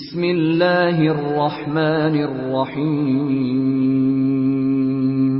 بسم الله الرحمن الرحيم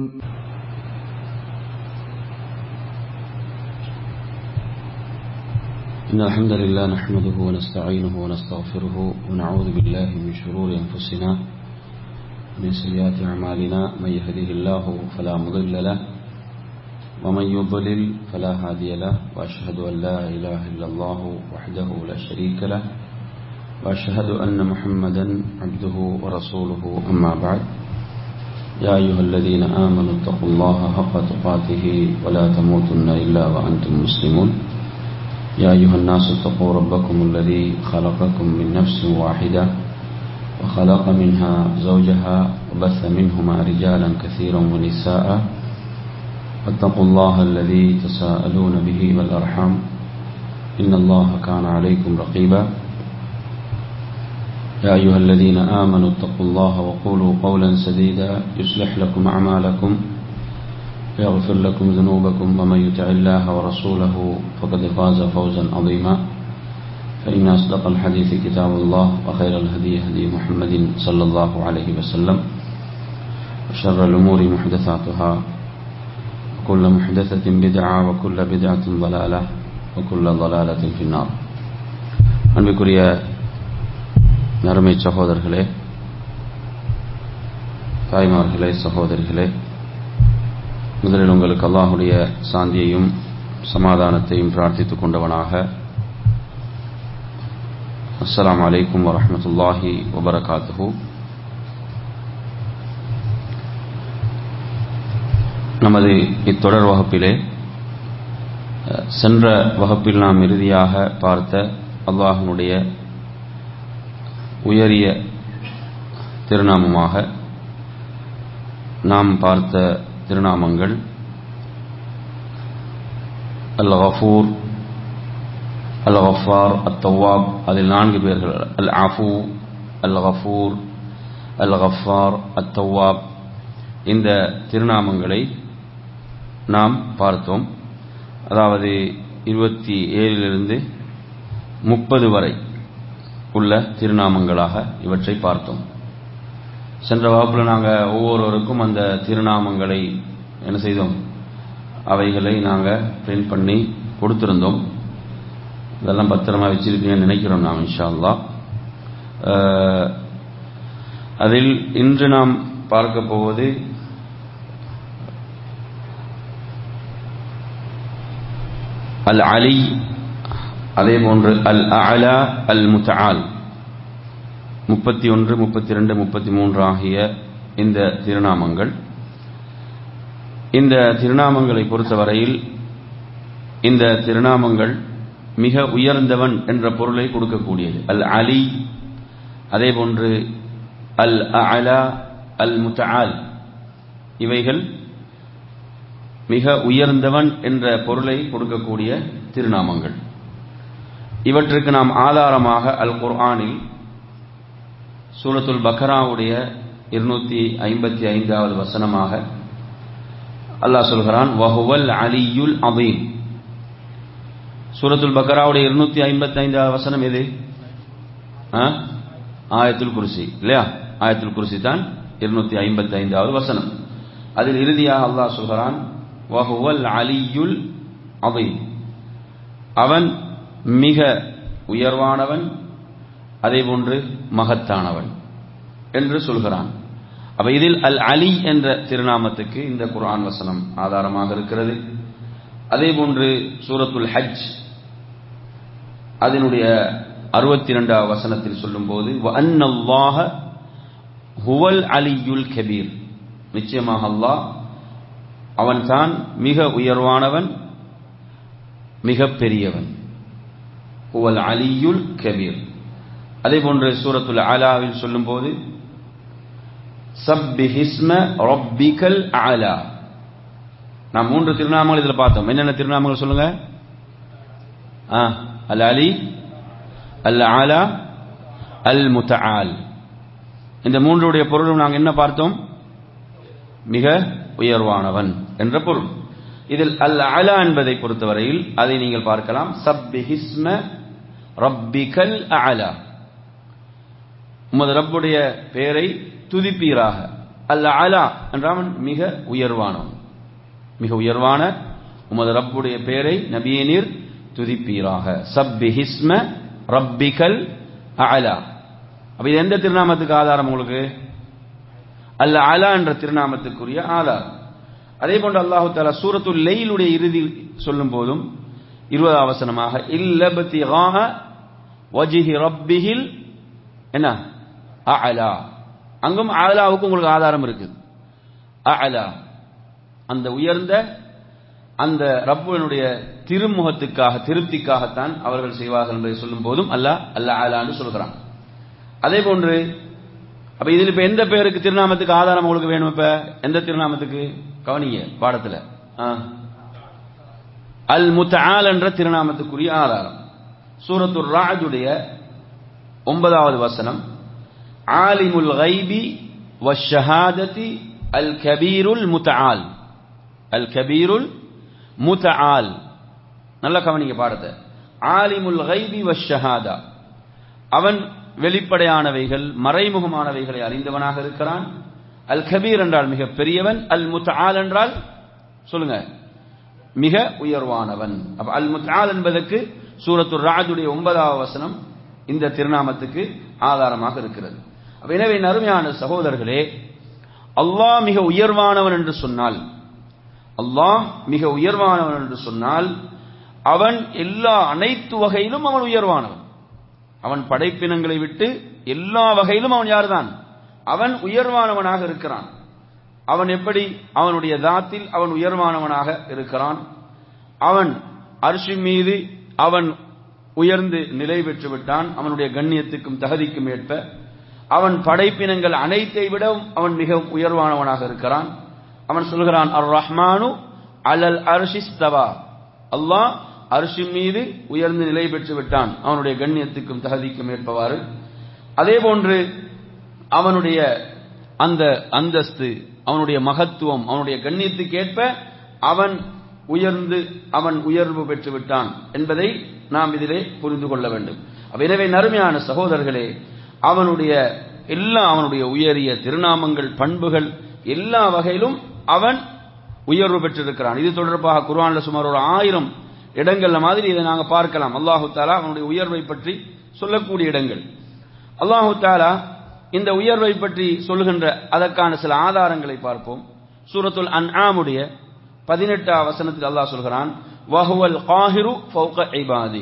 إن الحمد لله نحمده ونستعينه ونستغفره ونعوذ بالله من شرور أنفسنا ومن سيئات أعمالنا من يهده الله فلا مضل له ومن يضلل فلا هادي له وأشهد أن لا إله إلا الله وحده لا شريك له وأشهد أن محمدا عبده ورسوله أما بعد يا أيها الذين آمنوا اتقوا الله حق تقاته ولا تموتن إلا وأنتم مسلمون يا أيها الناس اتقوا ربكم الذي خلقكم من نفس واحدة وخلق منها زوجها وبث منهما رجالا كثيرا ونساء واتقوا الله الذي تساءلون به والأرحام إن الله كان عليكم رقيبا يا أيها الذين آمنوا اتقوا الله وقولوا قولا سديدا يصلح لكم أعمالكم يغفر لكم ذنوبكم ومن يطع الله ورسوله فقد فاز فوزا عظيما فإن أصدق الحديث كتاب الله وخير الهدي هدي محمد صلى الله عليه وسلم وشر الأمور محدثاتها وكل محدثة بدعة وكل بدعة ضلالة وكل ضلالة في النار அன்பிற்குரிய நறுமை சகோதரர்களே தாய்மார்களே சகோதரிகளே முதலில் உங்களுக்கு அல்லாஹுடைய சாந்தியையும் சமாதானத்தையும் பிரார்த்தித்துக் கொண்டவனாக அஸ்ஸலாம் அலைக்கும் வரமத்துல்லாஹி வபரகாத்துஹூ நமது இத்தொடர் வகுப்பிலே சென்ற வகுப்பில் நாம் இறுதியாக பார்த்த அல்லாஹனுடைய உயரிய திருநாமமாக நாம் பார்த்த திருநாமங்கள் அல் கஃபூர் அல் கஃபார் அத் தவாப் அதில் நான்கு பேர்கள் அல் அஃபூ அல் கஃபூர் அல் கஃபார் அத் தவாப் இந்த திருநாமங்களை நாம் பார்த்தோம் அதாவது இருபத்தி ஏழிலிருந்து முப்பது வரை உள்ள திருநாமங்களாக இவற்றை பார்த்தோம் சென்ற வகுப்பில் நாங்கள் ஒவ்வொருவருக்கும் அந்த திருநாமங்களை என்ன செய்தோம் அவைகளை நாங்கள் பிரிண்ட் பண்ணி கொடுத்துருந்தோம் இதெல்லாம் பத்திரமா வச்சிருக்கீங்கன்னு நினைக்கிறோம் நாம் இன்ஷா அல்லா அதில் இன்று நாம் பார்க்க போவது அல் அலி அதே போன்று அல் அலா அல் முத்தால் முப்பத்தி ஒன்று முப்பத்தி ரெண்டு முப்பத்தி மூன்று ஆகிய இந்த திருநாமங்கள் இந்த திருநாமங்களை பொறுத்தவரையில் இந்த திருநாமங்கள் மிக உயர்ந்தவன் என்ற பொருளை கொடுக்கக்கூடியது அல் அலி அதே போன்று அல் அலா அல் முத்தால் இவைகள் மிக உயர்ந்தவன் என்ற பொருளை கொடுக்கக்கூடிய திருநாமங்கள் இவற்றுக்கு நாம் ஆதாரமாக அல் குர்ஆனில் சூரத்துல் பக்ராவுடைய இருநூத்தி ஐம்பத்தி ஐந்தாவது வசனமாக அல்லாஹ் சொல்கிறான் வஹுவல் அலியுல் அதீம் சூரத்துல் பக்ராவுடைய இருநூத்தி ஐம்பத்தி ஐந்தாவது வசனம் எது ஆயத்துல் குருசி இல்லையா ஆயத்துல் குருசி தான் இருநூத்தி ஐம்பத்தி ஐந்தாவது வசனம் அதில் இறுதியாக அல்லாஹ் சொல்கிறான் வஹுவல் அலியுல் அதீம் அவன் மிக உயர்வானவன் அதே போன்று மகத்தானவன் என்று சொல்கிறான் அப்ப இதில் அல் அலி என்ற திருநாமத்துக்கு இந்த குர்ஆன் வசனம் ஆதாரமாக இருக்கிறது அதே போன்று சூரத்துல் ஹஜ் அதனுடைய அறுபத்தி இரண்டாவது வசனத்தில் சொல்லும் போது ஹுவல் அலியுல் கபீர் நிச்சயமாக அல்லாஹ் அவன் தான் மிக உயர்வானவன் மிக பெரியவன் ஹுவல் அலியுல் கபீர் அதே போன்று சூரத்துல் ஆலாவில் சொல்லும் போது சப்பிஹிஸ்ம ரொப்பிகல் ஆலா நாம் மூன்று திருநாமங்கள் இதில் பார்த்தோம் என்னென்ன திருநாமங்கள் சொல்லுங்க அல் அலி அல் ஆலா அல் முத்தால் இந்த மூன்றுடைய பொருளும் நாங்கள் என்ன பார்த்தோம் மிக உயர்வானவன் என்ற பொருள் இதில் அல் அலா என்பதை பொறுத்தவரையில் அதை நீங்கள் பார்க்கலாம் சப்பிஹிஸ்ம ரப்பிகல் அலா உமது ரப்புடைய பெயரை துதிப்பீராக அல்ல அலா என்றால் மிக உயர்வானவன் மிக உயர்வான உமது ரப்புடைய பெயரை நபியே நீர் துதிப்பீராக சப்பி ஹிஸ்ம ரப்பிகல் அலா அப்ப இது எந்த திருநாமத்துக்கு ஆதாரம் உங்களுக்கு அல்ல அலா என்ற திருநாமத்துக்குரிய ஆதாரம் அதே போன்று அல்லாஹு தாலா சூரத்துல் லெயிலுடைய இறுதி சொல்லும் போதும் இருபதாம் வசனமாக இல்லபத்திகாக வஜிஹி ரப்பிஹில் என்ன அலா அங்கும் அலாவுக்கு உங்களுக்கு ஆதாரம் இருக்குது அலா அந்த உயர்ந்த அந்த ரப்புவனுடைய திருமுகத்துக்காக திருப்திக்காகத்தான் அவர்கள் செய்வார்கள் என்பதை சொல்லும் போதும் அல்ல அல்ல அலான்னு சொல்கிறான் அதே போன்று அப்ப இதில் இப்ப எந்த பேருக்கு திருநாமத்துக்கு ஆதாரம் உங்களுக்கு வேணும் இப்ப எந்த திருநாமத்துக்கு கவனிங்க பாடத்துல அல் முத்தால் என்ற திருநாமத்துக்குரிய ஆதாரம் சூரத்துர் ராஜுடைய ஒன்பதாவது வசனம் ஆலிமுல் கைபி வஷஹாததி அல் கபீருல் முத்தால் அல் கபீருல் முத்தால் நல்ல கவனிங்க பாடத்தை ஆலிமுல் கைபி வஷஹாதா அவன் வெளிப்படையானவைகள் மறைமுகமானவைகளை அறிந்தவனாக இருக்கிறான் அல் கபீர் என்றால் மிக பெரியவன் அல் முத்தால் என்றால் சொல்லுங்க மிக உயர்வானவன் அப்ப அல் முத்தால் என்பதற்கு சூரத்து ராஜுடைய ஒன்பதாவது வசனம் இந்த திருநாமத்துக்கு ஆதாரமாக இருக்கிறது அப்ப எனவே நறுமையான சகோதரர்களே அல்லாஹ் மிக உயர்வானவன் என்று சொன்னால் அல்லாஹ் மிக உயர்வானவன் என்று சொன்னால் அவன் எல்லா அனைத்து வகையிலும் அவன் உயர்வானவன் அவன் படைப்பினங்களை விட்டு எல்லா வகையிலும் அவன் யார்தான் அவன் உயர்வானவனாக இருக்கிறான் அவன் எப்படி அவனுடைய தாத்தில் அவன் உயர்வானவனாக இருக்கிறான் அவன் அரிசி மீது அவன் உயர்ந்து நிலை பெற்று விட்டான் அவனுடைய கண்ணியத்துக்கும் தகுதிக்கும் ஏற்ப அவன் படைப்பினங்கள் அனைத்தை விட அவன் மிக உயர்வானவனாக இருக்கிறான் அவன் சொல்கிறான் அர் ரஹ்மானு அலல் அர்ஷிஸ்தவா அல்லாஹ் அரிசி மீது உயர்ந்து நிலை பெற்று விட்டான் அவனுடைய கண்ணியத்துக்கும் தகுதிக்கும் ஏற்பவாறு அதே போன்று அவனுடைய அந்த அந்தஸ்து அவனுடைய மகத்துவம் அவனுடைய கண்ணியத்துக்கு ஏற்ப அவன் உயர்ந்து அவன் உயர்வு பெற்று விட்டான் என்பதை நாம் இதிலே புரிந்து கொள்ள வேண்டும் எனவே நறுமையான சகோதரர்களே அவனுடைய எல்லா அவனுடைய உயரிய திருநாமங்கள் பண்புகள் எல்லா வகையிலும் அவன் உயர்வு பெற்றிருக்கிறான் இது தொடர்பாக குர்ஆன்ல சுமார் ஒரு ஆயிரம் இடங்கள்ல மாதிரி இதை நாங்க பார்க்கலாம் அல்லாஹு தாலா அவனுடைய உயர்வை பற்றி சொல்லக்கூடிய இடங்கள் அல்லாஹு தாலா இந்த உயர்வை பற்றி சொல்லுகின்ற அதற்கான சில ஆதாரங்களை பார்ப்போம் சூரத்துல் அன்ஆமுடைய பதினெட்டாம் வசனத்தில் அல்லாஹ் சொல்கிறான் வஹுவல் காஹிரு ஃபௌக இபாதி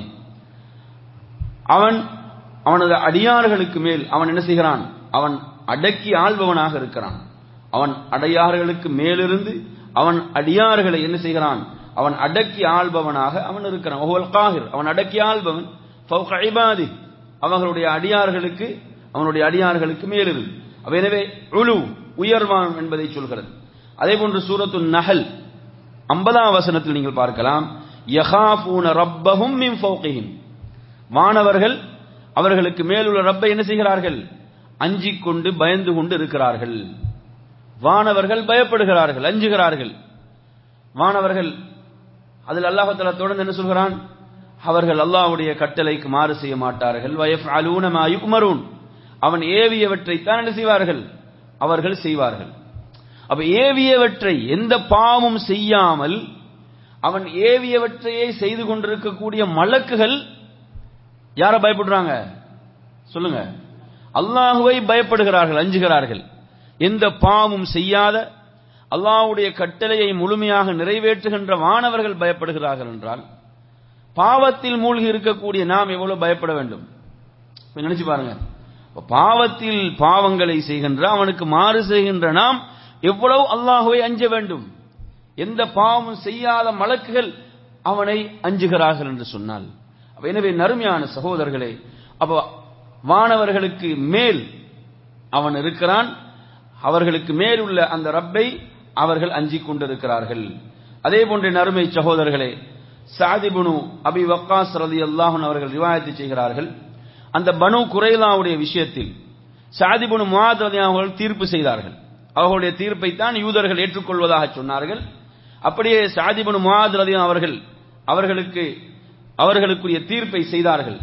அவன் அவனது அடியார்களுக்கு மேல் அவன் என்ன செய்கிறான் அவன் அடக்கி ஆள்பவனாக இருக்கிறான் அவன் அடையார்களுக்கு மேலிருந்து அவன் அடியார்களை என்ன செய்கிறான் அவன் அடக்கி ஆள்பவனாக அவன் இருக்கிறான் ஒவ்வொரு காஹிர் அவன் அடக்கி ஆள்பவன் ஃபௌக இபாதி அவர்களுடைய அடியார்களுக்கு அவனுடைய அடியார்களுக்கு மேலிருந்து அப்ப எனவே உழு உயர்வான் என்பதை சொல்கிறது அதே போன்று சூரத்து நஹல் ஐம்பதாம் வசனத்தில் நீங்கள் பார்க்கலாம் யஹாபூன ரப்பஹும் மின் ஃபௌகிஹிம் வானவர்கள் அவர்களுக்கு மேலுள்ள ரப்பை என்ன செய்கிறார்கள் அஞ்சிக் கொண்டு பயந்து கொண்டு இருக்கிறார்கள் வானவர்கள் பயப்படுகிறார்கள் அஞ்சுகிறார்கள் வானவர்கள் அதில் அல்லாஹால தொடர்ந்து என்ன சொல்கிறான் அவர்கள் அல்லாஹ்வுடைய கட்டளைக்கு மாறு செய்ய மாட்டார்கள் வயஃப் அலூனமா யுக்மரூன் அவன் ஏவியவற்றைத்தான் என்ன செய்வார்கள் அவர்கள் செய்வார்கள் அப்ப ஏவியவற்றை எந்த பாவமும் செய்யாமல் அவன் ஏவியவற்றையே செய்து கொண்டிருக்கக்கூடிய மலக்குகள் யார பயப்படுறாங்க சொல்லுங்க அல்லாஹுவை பயப்படுகிறார்கள் அஞ்சுகிறார்கள் எந்த பாவமும் செய்யாத அல்லாஹ்வுடைய கட்டளையை முழுமையாக நிறைவேற்றுகின்ற மாணவர்கள் பயப்படுகிறார்கள் என்றால் பாவத்தில் மூழ்கி இருக்கக்கூடிய நாம் எவ்வளவு பயப்பட வேண்டும் நினைச்சு பாருங்க பாவத்தில் பாவங்களை செய்கின்ற அவனுக்கு மாறு செய்கின்ற நாம் எவ்வளவு அல்லாஹுவை அஞ்ச வேண்டும் எந்த பாவமும் செய்யாத மலக்குகள் அவனை அஞ்சுகிறார்கள் என்று சொன்னால் எனவே நறுமையான சகோதரர்களே அப்ப வானவர்களுக்கு மேல் அவன் இருக்கிறான் அவர்களுக்கு மேல் உள்ள அந்த ரப்பை அவர்கள் அஞ்சிக் கொண்டிருக்கிறார்கள் அதே போன்ற நறுமை சகோதரர்களே சாதிபுனு அபி வக்காஸ் ரதி அல்லாஹன் அவர்கள் ரிவாயத்து செய்கிறார்கள் அந்த பனு குறைலாவுடைய விஷயத்தில் சாதிபுனு முவாத் ரதி அவர்கள் தீர்ப்பு செய்தார்கள் அவர்களுடைய தீர்ப்பை தான் யூதர்கள் ஏற்றுக்கொள்வதாக சொன்னார்கள் அப்படியே சாதிபுனு முவாத் ரதி அவர்கள் அவர்களுக்கு அவர்களுக்குரிய தீர்ப்பை செய்தார்கள்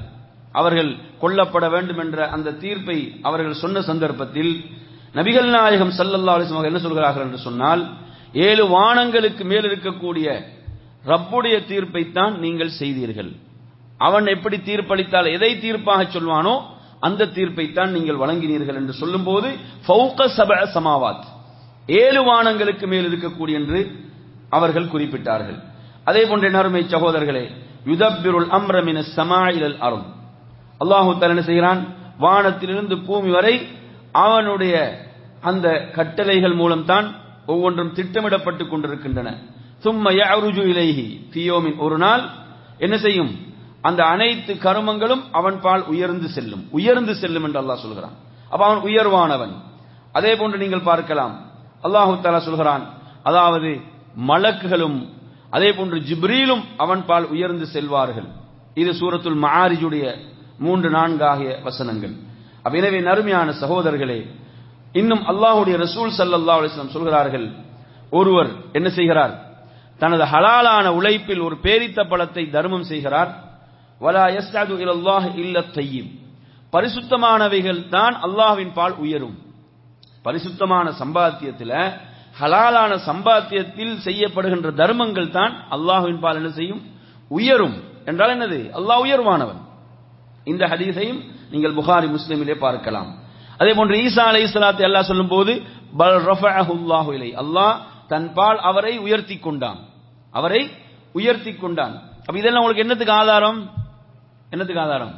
அவர்கள் கொல்லப்பட வேண்டும் என்ற அந்த தீர்ப்பை அவர்கள் சொன்ன சந்தர்ப்பத்தில் நபிகள் நாயகம் சல்லல்லா அலிஸ்லாம் அவர்கள் என்ன சொல்கிறார்கள் என்று சொன்னால் ஏழு வானங்களுக்கு மேல் இருக்கக்கூடிய ரப்புடைய தீர்ப்பைத்தான் நீங்கள் செய்தீர்கள் அவன் எப்படி தீர்ப்பளித்தால் எதை தீர்ப்பாக சொல்வானோ அந்த தீர்ப்பைத்தான் நீங்கள் வழங்கினீர்கள் என்று சொல்லும்போது ஃபௌக சப சமாவாத் ஏழு வானங்களுக்கு மேல் இருக்கக்கூடிய என்று அவர்கள் குறிப்பிட்டார்கள் அதே போன்ற நறுமை சகோதரர்களே யுதப்பிருள் அம்ரமின சமாயிலல் அரும் அல்லாஹு தஆலா என்ன செய்கிறான் வானத்திலிருந்து பூமி வரை அவனுடைய அந்த கட்டளைகள் மூலம்தான் ஒவ்வொன்றும் திட்டமிடப்பட்டு கொண்டிருக்கின்றன சும்ம யஅருஜு இலைஹி ஃபியோமின் ஒரு நாள் என்ன செய்யும் அந்த அனைத்து கருமங்களும் அவன் பால் உயர்ந்து செல்லும் உயர்ந்து செல்லும் என்று அல்லாஹ் சொல்கிறான் அப்ப அவன் உயர்வானவன் அதே போன்று நீங்கள் பார்க்கலாம் அல்லாஹு தஆலா சொல்கிறான் அதாவது மலக்குகளும் அதே போன்று ஜிப்ரீலும் அவன் பால் உயர்ந்து செல்வார்கள் இது சூரத்துல் மஆரிஜுடைய மூன்று நான்கு ஆகிய வசனங்கள் அப்ப எனவே நறுமையான சகோதரர்களே இன்னும் அல்லாஹுடைய ரசூல் சல்லல்லாஹு அலைஹி வஸல்லம் சொல்கிறார்கள் ஒருவர் என்ன செய்கிறார் தனது ஹலாலான உழைப்பில் ஒரு பேரித்த பழத்தை தர்மம் செய்கிறார் வலா யஸ்அது இலல்லாஹ் இல்ல தய்யிப் பரிசுத்தமானவைகள் தான் அல்லாஹ்வின் பால் உயரும் பரிசுத்தமான சம்பாத்தியத்தில் ஹலாலான சம்பாத்தியத்தில் செய்யப்படுகின்ற தர்மங்கள் தான் அல்லாஹ்வின் பால் என்ன செய்யும் உயரும் என்றால் என்னது அல்லாஹ் உயர்வானவன் இந்த ஹதீஸையும் நீங்கள் புகாரி முஸ்லிமிலே பார்க்கலாம் அதே போன்று ஈசா அலை இஸ்லாத்தை அல்லாஹ் சொல்லும் போது பல் ரஃபஅஹுல்லாஹு இலை அல்லாஹ் தன் பால் அவரை உயர்த்தி கொண்டான் அவரை உயர்த்தி கொண்டான் அப்ப இதெல்லாம் உங்களுக்கு என்னத்துக்கு ஆதாரம் என்னத்துக்கு ஆதாரம்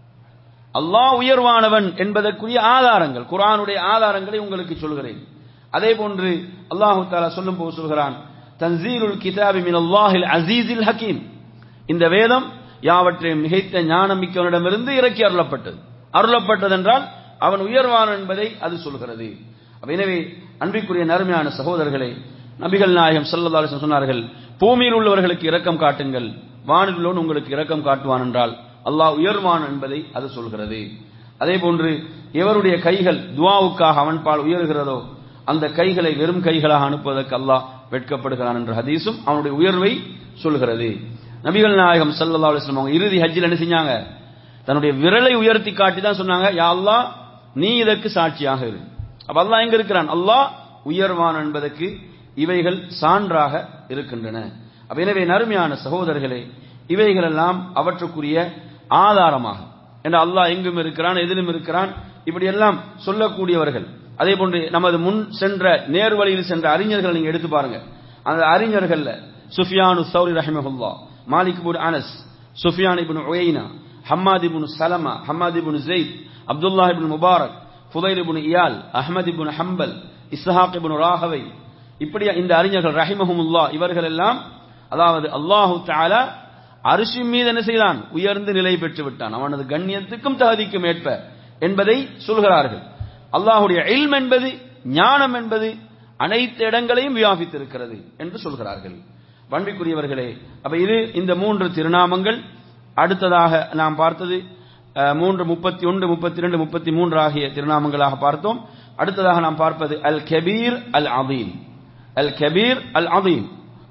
அல்லாஹ் உயர்வானவன் என்பதற்குரிய ஆதாரங்கள் குர்ஆனுடைய ஆதாரங்களை உங்களுக்கு சொல்கிறேன் அதே போன்று அல்லாஹு தாலா சொல்லும் போது சொல்கிறான் தன்சீலுல் கிதாபி மின் அல்லாஹில் அசீஸில் ஹக்கீம் இந்த வேதம் யாவற்றையும் மிகைத்த ஞானம் மிக்கவனிடமிருந்து இறக்கி அருளப்பட்டது அருளப்பட்டது என்றால் அவன் உயர்வான் என்பதை அது சொல்கிறது அப்ப எனவே அன்பிற்குரிய நறுமையான சகோதரர்களே நபிகள் நாயகம் ஸல்லல்லாஹு அலைஹி வஸல்லம் சொன்னார்கள் பூமியில் உள்ளவர்களுக்கு இரக்கம் காட்டுங்கள் வானில் உள்ளவன் உங்களுக்கு இரக்கம் காட்டுவான் என்றால் அல்லாஹ் உயர்வான் என்பதை அது சொல்கிறது அதே போன்று எவருடைய கைகள் துவாவுக்காக அவன் பால் உயர்கிறதோ அந்த கைகளை வெறும் கைகளாக அனுப்புவதற்கு அல்லாஹ் வெட்கப்படுகிறான் என்ற ஹதீஸும் அவனுடைய உயர்வை சொல்கிறது நபிகள் நாயகம் ஸல்லல்லாஹு அலைஹி வஸல்லம் அவங்க இறுதி ஹஜ்ஜில் என்ன செஞ்சாங்க தன்னுடைய விரலை உயர்த்தி காட்டி தான் சொன்னாங்க யா அல்லாஹ் நீ இதற்கு சாட்சியாக இரு அப்ப அல்லாஹ் எங்க இருக்கிறான் அல்லாஹ் உயர்வான் என்பதற்கு இவைகள் சான்றாக இருக்கின்றன அப்ப எனவே நறுமையான சகோதரர்களே இவைகளெல்லாம் அவற்றுக்குரிய ஆதாரமாக என்ற அல்லாஹ் எங்கும் இருக்கிறான் எதிலும் இருக்கிறான் இப்படியெல்லாம் சொல்லக்கூடியவர்கள் அதே போன்று நமது முன் சென்ற நேர்வழியில் சென்ற அறிஞர்கள் நீங்க எடுத்து பாருங்க அந்த அறிஞர்கள்ல சுஃபியானு சௌரி ரஹிமஹுல்லா Malik ibn Anas Sufyan ibn Uyaynah Hammad ibn Salamah Hammad ibn Zayd Abdullah ibn Mubarak Fudayl ibn Iyad Ahmad ibn Hanbal Ishaq ibn Rahawayh இப்படி இந்த அறிஞர்கள் ரஹிமஹுமுல்லா இவர்கள் எல்லாம் அதாவது அல்லாஹு தஆலா அரிசி மீது என்ன செய்தான் உயர்ந்து நிலை பெற்று விட்டான் அவனது கண்ணியத்துக்கும் தகுதிக்கும் ஏற்ப என்பதை சொல்கிறார்கள் அல்லாஹுடைய இல்ம் என்பது ஞானம் என்பது அனைத்து இடங்களையும் வியாபித்திருக்கிறது என்று சொல்கிறார்கள் பண்பிக்குரியவர்களே அப்ப இது இந்த மூன்று திருநாமங்கள் அடுத்ததாக நாம் பார்த்தது அஹ், மூன்று முப்பத்தி ஒன்று முப்பத்தி ரெண்டு முப்பத்தி மூன்று ஆகிய திருநாமங்களாக பார்த்தோம் அடுத்ததாக நாம் பார்ப்பது அல் கபீர் அல் அதீம் அல் கபீர் அல் அதீம்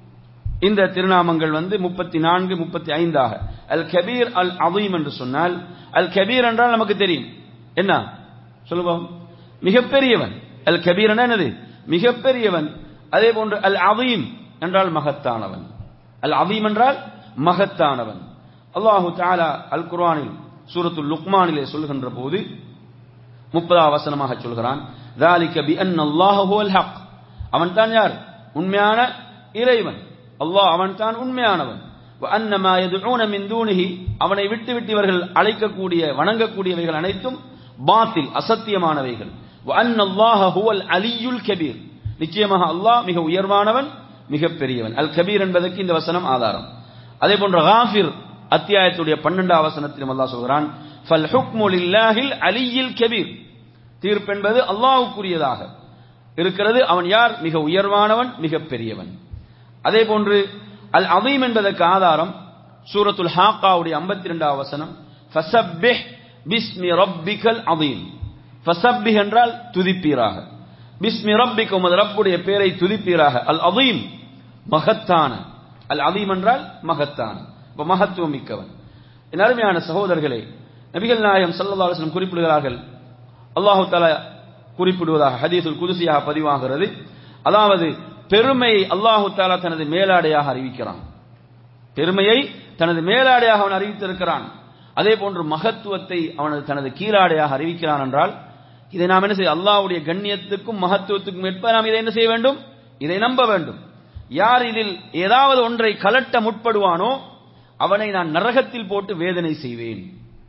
இந்த திருநாமங்கள் வந்து முப்பத்தி நான்கு முப்பத்தி ஐந்தாக அல் கபீர் அல் அதீம் என்று சொன்னால் அல் கபீர் என்றால் நமக்கு தெரியும் என்ன சொல்லுவோம் மிகப்பெரியவன் அல் கபீர் என்னது மிகப்பெரியவன் அதே போன்று அல் அதீம் என்றால் மகத்தானவன் அல் அதீம் என்றால் மகத்தானவன் அல்லாஹு தஆலா அல் குர்ஆனில் சூரத்துல் லுக்மானிலே சொல்கின்ற போது முப்பதாம் வசனமாக சொல்கிறான் ذَلِكَ بِأَنَّ اللَّهَ هُوَ الْحَقُّ அவன் தான் யார் உண்மையான இறைவன் அல்லாஹ் அவன் தான் உண்மையானவன் وَأَنَّ مَا يَدْعُونَ مِن دُونِهِ அவனை விட்டு விட்டு இவர்கள் அழைக்கக்கூடிய வணங்கக்கூடியவைகள் அனைத்தும் பாத்தில் அசத்தியமானவைகள் وَأَنَّ اللَّهَ هُوَ الْعَلِيُّ الْكَبِيرُ நிச்சயமாக அல்லாஹ் மிக உயர்வானவன் மிக பெரியவன் அல் கபீர் என்பதற்கு இந்த வசனம் ஆதாரம் அதே போன்ற காஃபிர் அத்தியாயத்துடைய பன்னெண்டாம் வசனத்திலும் அல்லாஹ் சொல்கிறான் ஃபல் ஹுக்மு லில்லாஹில் அலியில் கபீர் தீர்ப்பு என்பது அல்லாஹ்வுக்குரியதாக இருக்கிறது அவன் யார் மிக உயர்வானவன் மிக பெரியவன் அதே போன்று அல் அதீம் என்பதற்கு ஆதாரம் சூரத்துல் ஹாக்காவுடைய 52 வசனம் ஃபசப்பிஹ் பிஸ்மி ரப்பிக்கல் அதீம் ஃபசப்பிஹ் என்றால் துதிப்பீராக பிஸ்மி ரப்பிக்க உமது ரப்புடைய பேரை துதிப்பீராக அல் அதீம் மகத்தான அல் அதீம் என்றால் மகத்தான இப்ப மகத்துவம் மிக்கவன் என் அருமையான சகோதரர்களே நபிகள் நாயகம் ஸல்லல்லாஹு அலைஹி வஸல்லம் குறிப்பிடுகிறார்கள் அல்லாஹு தஆலா குறிப்பிடுவதாக ஹதீஸுல் குதுசியாக பதிவாகிறது அதாவது பெருமையை அல்லாஹு தாலா தனது மேலாடையாக அறிவிக்கிறான் பெருமையை தனது மேலாடையாக அவன் அறிவித்திருக்கிறான் அதே போன்று மகத்துவத்தை அவனது தனது கீழாடையாக அறிவிக்கிறான் என்றால் இதை நாம் என்ன செய்ய அல்லாஹ்வுடைய கண்ணியத்துக்கும் மகத்துவத்துக்கும் ஏற்ப நாம் இதை என்ன செய்ய வேண்டும் இதை நம்ப வேண்டும் யார் இதில் ஏதாவது ஒன்றை கலட்ட முற்படுவானோ அவனை நான் நரகத்தில் போட்டு வேதனை செய்வேன்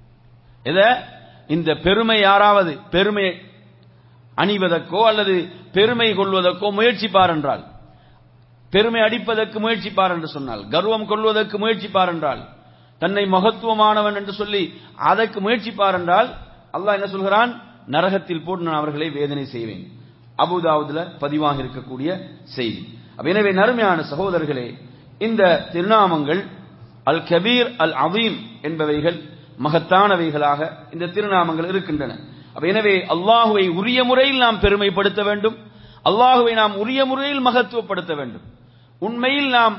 எத இந்த பெருமை யாராவது பெருமை அணிவதற்கோ அல்லது பெருமை கொள்வதற்கோ முயற்சிப்பார் என்றால் பெருமை அடிப்பதற்கு முயற்சிப்பார் என்று சொன்னால் கர்வம் கொள்வதற்கு முயற்சிப்பார் என்றால் தன்னை மகத்துவமானவன் என்று சொல்லி அதற்கு முயற்சிப்பார் என்றால் அல்லாஹ் என்ன சொல்கிறான் நரகத்தில் போட்டு நான் அவர்களை வேதனை செய்வேன் அபுதாவுதுல பதிவாக இருக்கக்கூடிய செய்தி அப்ப எனவே நறுமையான சகோதரர்களே இந்த திருநாமங்கள் அல் கபீர் அல் அதீம் என்பவைகள் மகத்தானவைகளாக இந்த திருநாமங்கள் இருக்கின்றன அப்ப எனவே அல்லாஹுவை உரிய முறையில் நாம் பெருமைப்படுத்த வேண்டும் அல்லாஹுவை நாம் உரிய முறையில் மகத்துவப்படுத்த வேண்டும் உண்மையில் நாம்